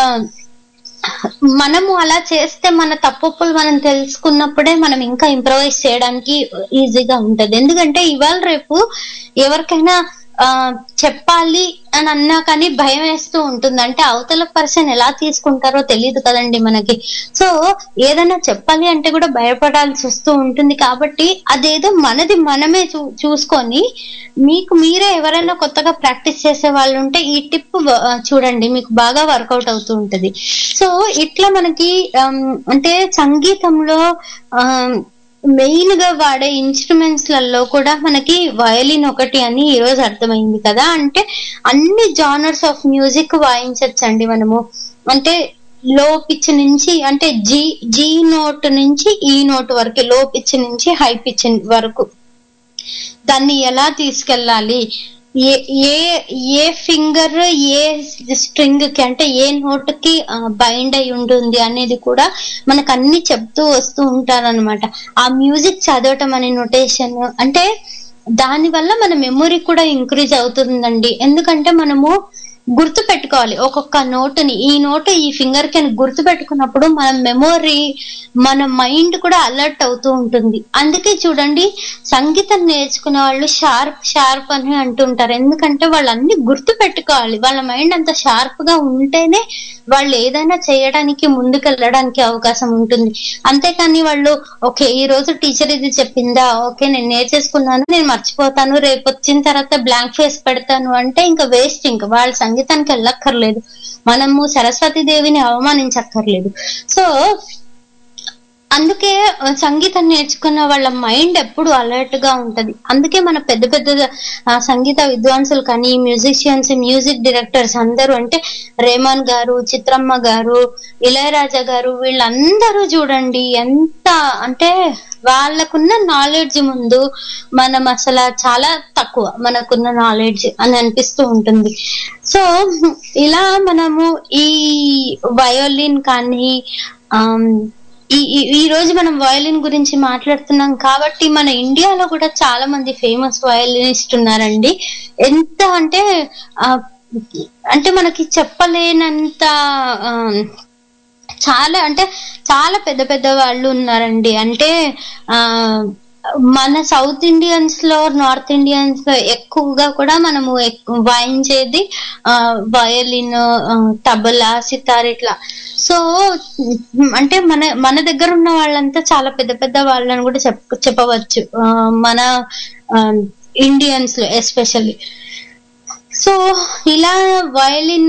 మనము అలా చేస్తే మన తప్పొప్పులు మనం తెలుసుకున్నప్పుడే మనం ఇంకా ఇంప్రవైజ్ చేయడానికి ఈజీగా ఉంటది ఎందుకంటే ఇవాళ రేపు ఎవరికైనా ఆ చెప్పాలి అని అన్నా కానీ భయం వేస్తూ ఉంటుంది అంటే అవతల పర్సన్ ఎలా తీసుకుంటారో తెలియదు కదండి మనకి సో ఏదైనా చెప్పాలి అంటే కూడా భయపడాల్సి వస్తూ ఉంటుంది కాబట్టి అదేదో మనది మనమే చూ చూసుకొని మీకు మీరే ఎవరైనా కొత్తగా ప్రాక్టీస్ చేసే వాళ్ళు ఉంటే ఈ టిప్ చూడండి మీకు బాగా వర్కౌట్ అవుతూ ఉంటది సో ఇట్లా మనకి ఆమ్, అంటే సంగీతంలో ఆమ్, మెయిన్ గా వాడే ఇన్స్ట్రుమెంట్స్ లలో కూడా మనకి వయలిన్ ఒకటి అని ఈ రోజు అర్థమైంది కదా అంటే అన్ని జానర్స్ ఆఫ్ మ్యూజిక్ వాయించచ్చండి మనము అంటే లో పిచ్ నుంచి అంటే జీ జీ నోట్ నుంచి ఈ నోట్ వరకు లో పిచ్ నుంచి హై పిచ్ వరకు దాన్ని ఎలా తీసుకెళ్ళాలి ఏ ఏ ఏ ఫింగర్ ఏ స్ట్రింగ్ కి అంటే ఏ నోట్ కి బైండ్ అయి ఉంటుంది అనేది కూడా మనకు అన్ని చెప్తూ వస్తూ ఉంటారన్నమాట ఆ మ్యూజిక్ చదవటం అనే నొటేషన్ అంటే దాని వల్ల మన మెమొరీ కూడా ఇంక్రీజ్ అవుతుందండి ఎందుకంటే మనము గుర్తు పెట్టుకోవాలి ఒక్కొక్క నోటుని ఈ నోటు ఈ ఫింగర్ కి గుర్తు పెట్టుకున్నప్పుడు మన మెమొరీ మన మైండ్ కూడా అలర్ట్ అవుతూ ఉంటుంది అందుకే చూడండి సంగీతం నేర్చుకునే వాళ్ళు షార్ప్ షార్ప్ అని అంటుంటారు ఎందుకంటే వాళ్ళు అన్ని గుర్తు పెట్టుకోవాలి వాళ్ళ మైండ్ అంత షార్ప్ గా ఉంటేనే వాళ్ళు ఏదైనా చేయడానికి ముందుకు వెళ్ళడానికి అవకాశం ఉంటుంది అంతేకాని వాళ్ళు ఓకే ఈ రోజు టీచర్ ఇది చెప్పిందా ఓకే నేను నేర్చేసుకున్నాను నేను మర్చిపోతాను రేపు వచ్చిన తర్వాత బ్లాంక్ ఫేస్ పెడతాను అంటే ఇంకా వేస్ట్ ఇంకా వాళ్ళ సంగీతానికి వెళ్ళక్కర్లేదు మనము సరస్వతి దేవిని అవమానించక్కర్లేదు సో అందుకే ఆ, సంగీతం నేర్చుకున్న వాళ్ళ మైండ్ ఎప్పుడు అలర్ట్ గా ఉంటది అందుకే మన పెద్ద పెద్ద ఆ, సంగీత విద్వాంసులు కానీ మ్యూజిషియన్స్ మ్యూజిక్ డైరెక్టర్స్ అందరూ అంటే రేమాన్ గారు చిత్రమ్మ గారు ఇళయరాజా గారు వీళ్ళందరూ చూడండి ఎంత అంటే వాళ్ళకున్న నాలెడ్జ్ ముందు మనం అసలు చాలా తక్కువ మనకున్న నాలెడ్జ్ అని అనిపిస్తూ ఉంటుంది సో ఇలా మనము ఈ వయోలిన్ కానీ ఆమ్, ఈ ఈ- ఈ రోజు మనం వయలిన్ గురించి మాట్లాడుతున్నాం కాబట్టి మన ఇండియాలో కూడా చాలా మంది ఫేమస్ వయలినిస్ట్ ఉన్నారండి ఎంత అంటే ఆ, అంటే మనకి చెప్పలేనంత ఆ, చాలా అంటే చాలా పెద్ద పెద్ద వాళ్ళు ఉన్నారండి అంటే ఆ మన సౌత్ ఇండియన్స్ లో నార్త్ ఇండియన్స్ లో ఎక్కువగా కూడా మనము ఎక్కు- వాయించేది ఆ వయలిన్ ఆ, తబలా సితార్ ఇట్లా సో అంటే మన మన దగ్గర ఉన్న వాళ్ళంతా చాలా పెద్ద పెద్ద వాళ్ళని కూడా చెప్ చెప్పవచ్చు ఆ, మన ఇండియన్స్ లో ఎస్పెషల్లీ సో ఇలా వయలిన్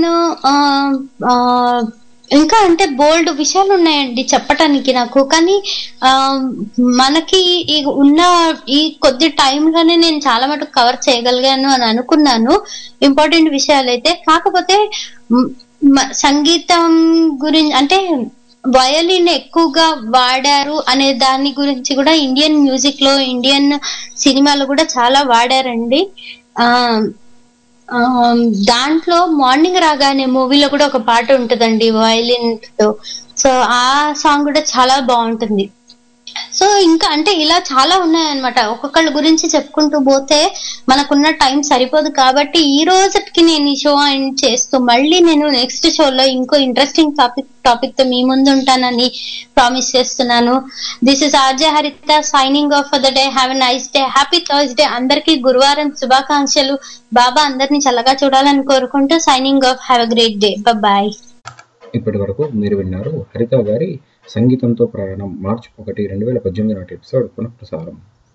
ఇంకా అంటే బోల్డ్ విషయాలు ఉన్నాయండి చెప్పటానికి నాకు కానీ ఆ, మనకి ఈ ఉన్న ఈ కొద్ది టైంలోనే నేను చాలా మటుకు కవర్ చేయగలిగాను అని అనుకున్నాను ఇంపార్టెంట్ విషయాలు అయితే కాకపోతే మ్, మ- సంగీతం గురించి అంటే వయలిన్ ఎక్కువగా వాడారు అనే దాని గురించి కూడా ఇండియన్ మ్యూజిక్ లో ఇండియన్ సినిమాలో కూడా చాలా వాడారండి ఆ ఆ, దాంట్లో మార్నింగ్ రాగానే మూవీలో కూడా ఒక పాట ఉంటుందండి వయలిన్ తో సో ఆ సాంగ్ కూడా చాలా బాగుంటుంది సో ఇంకా అంటే ఇలా చాలా ఉన్నాయన్నమాట ఒక్కొక్కళ్ళ గురించి చెప్పుకుంటూ పోతే మనకున్న టైం సరిపోదు కాబట్టి ఈ రోజుకి నేను ఈ షో ఎండ్ చేస్తూ మళ్ళీ నేను నెక్స్ట్ షోలో ఇంకో ఇంట్రెస్టింగ్ టాపిక్ టాపిక్ తో మీ ముందు ఉంటానని ప్రామిస్ చేస్తున్నాను this is RJ Haritha signing off for the day have a nice day happy Thursday అందరికీ గురువారం శుభాకాంక్షలు బాబా అందరినీ చల్లగా చూడాలని కోరుకుంటూ signing off have a great day bye ఇప్పటి వరకు మీరు విన్నారు హరిత గారి సంగీతంతో ప్రయాణం మార్చ్ ఒకటి రెండు వేల పద్దెనిమిది నాటి ఎపిసోడ్ పునఃప్రసారం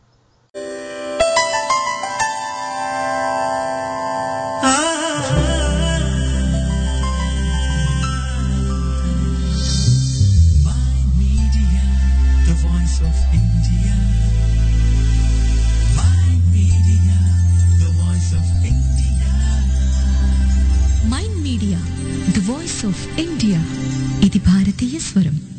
Media, the voice of India. My media, the voice of India. Mind media the voice of India ఇది భారతీయ స్వరం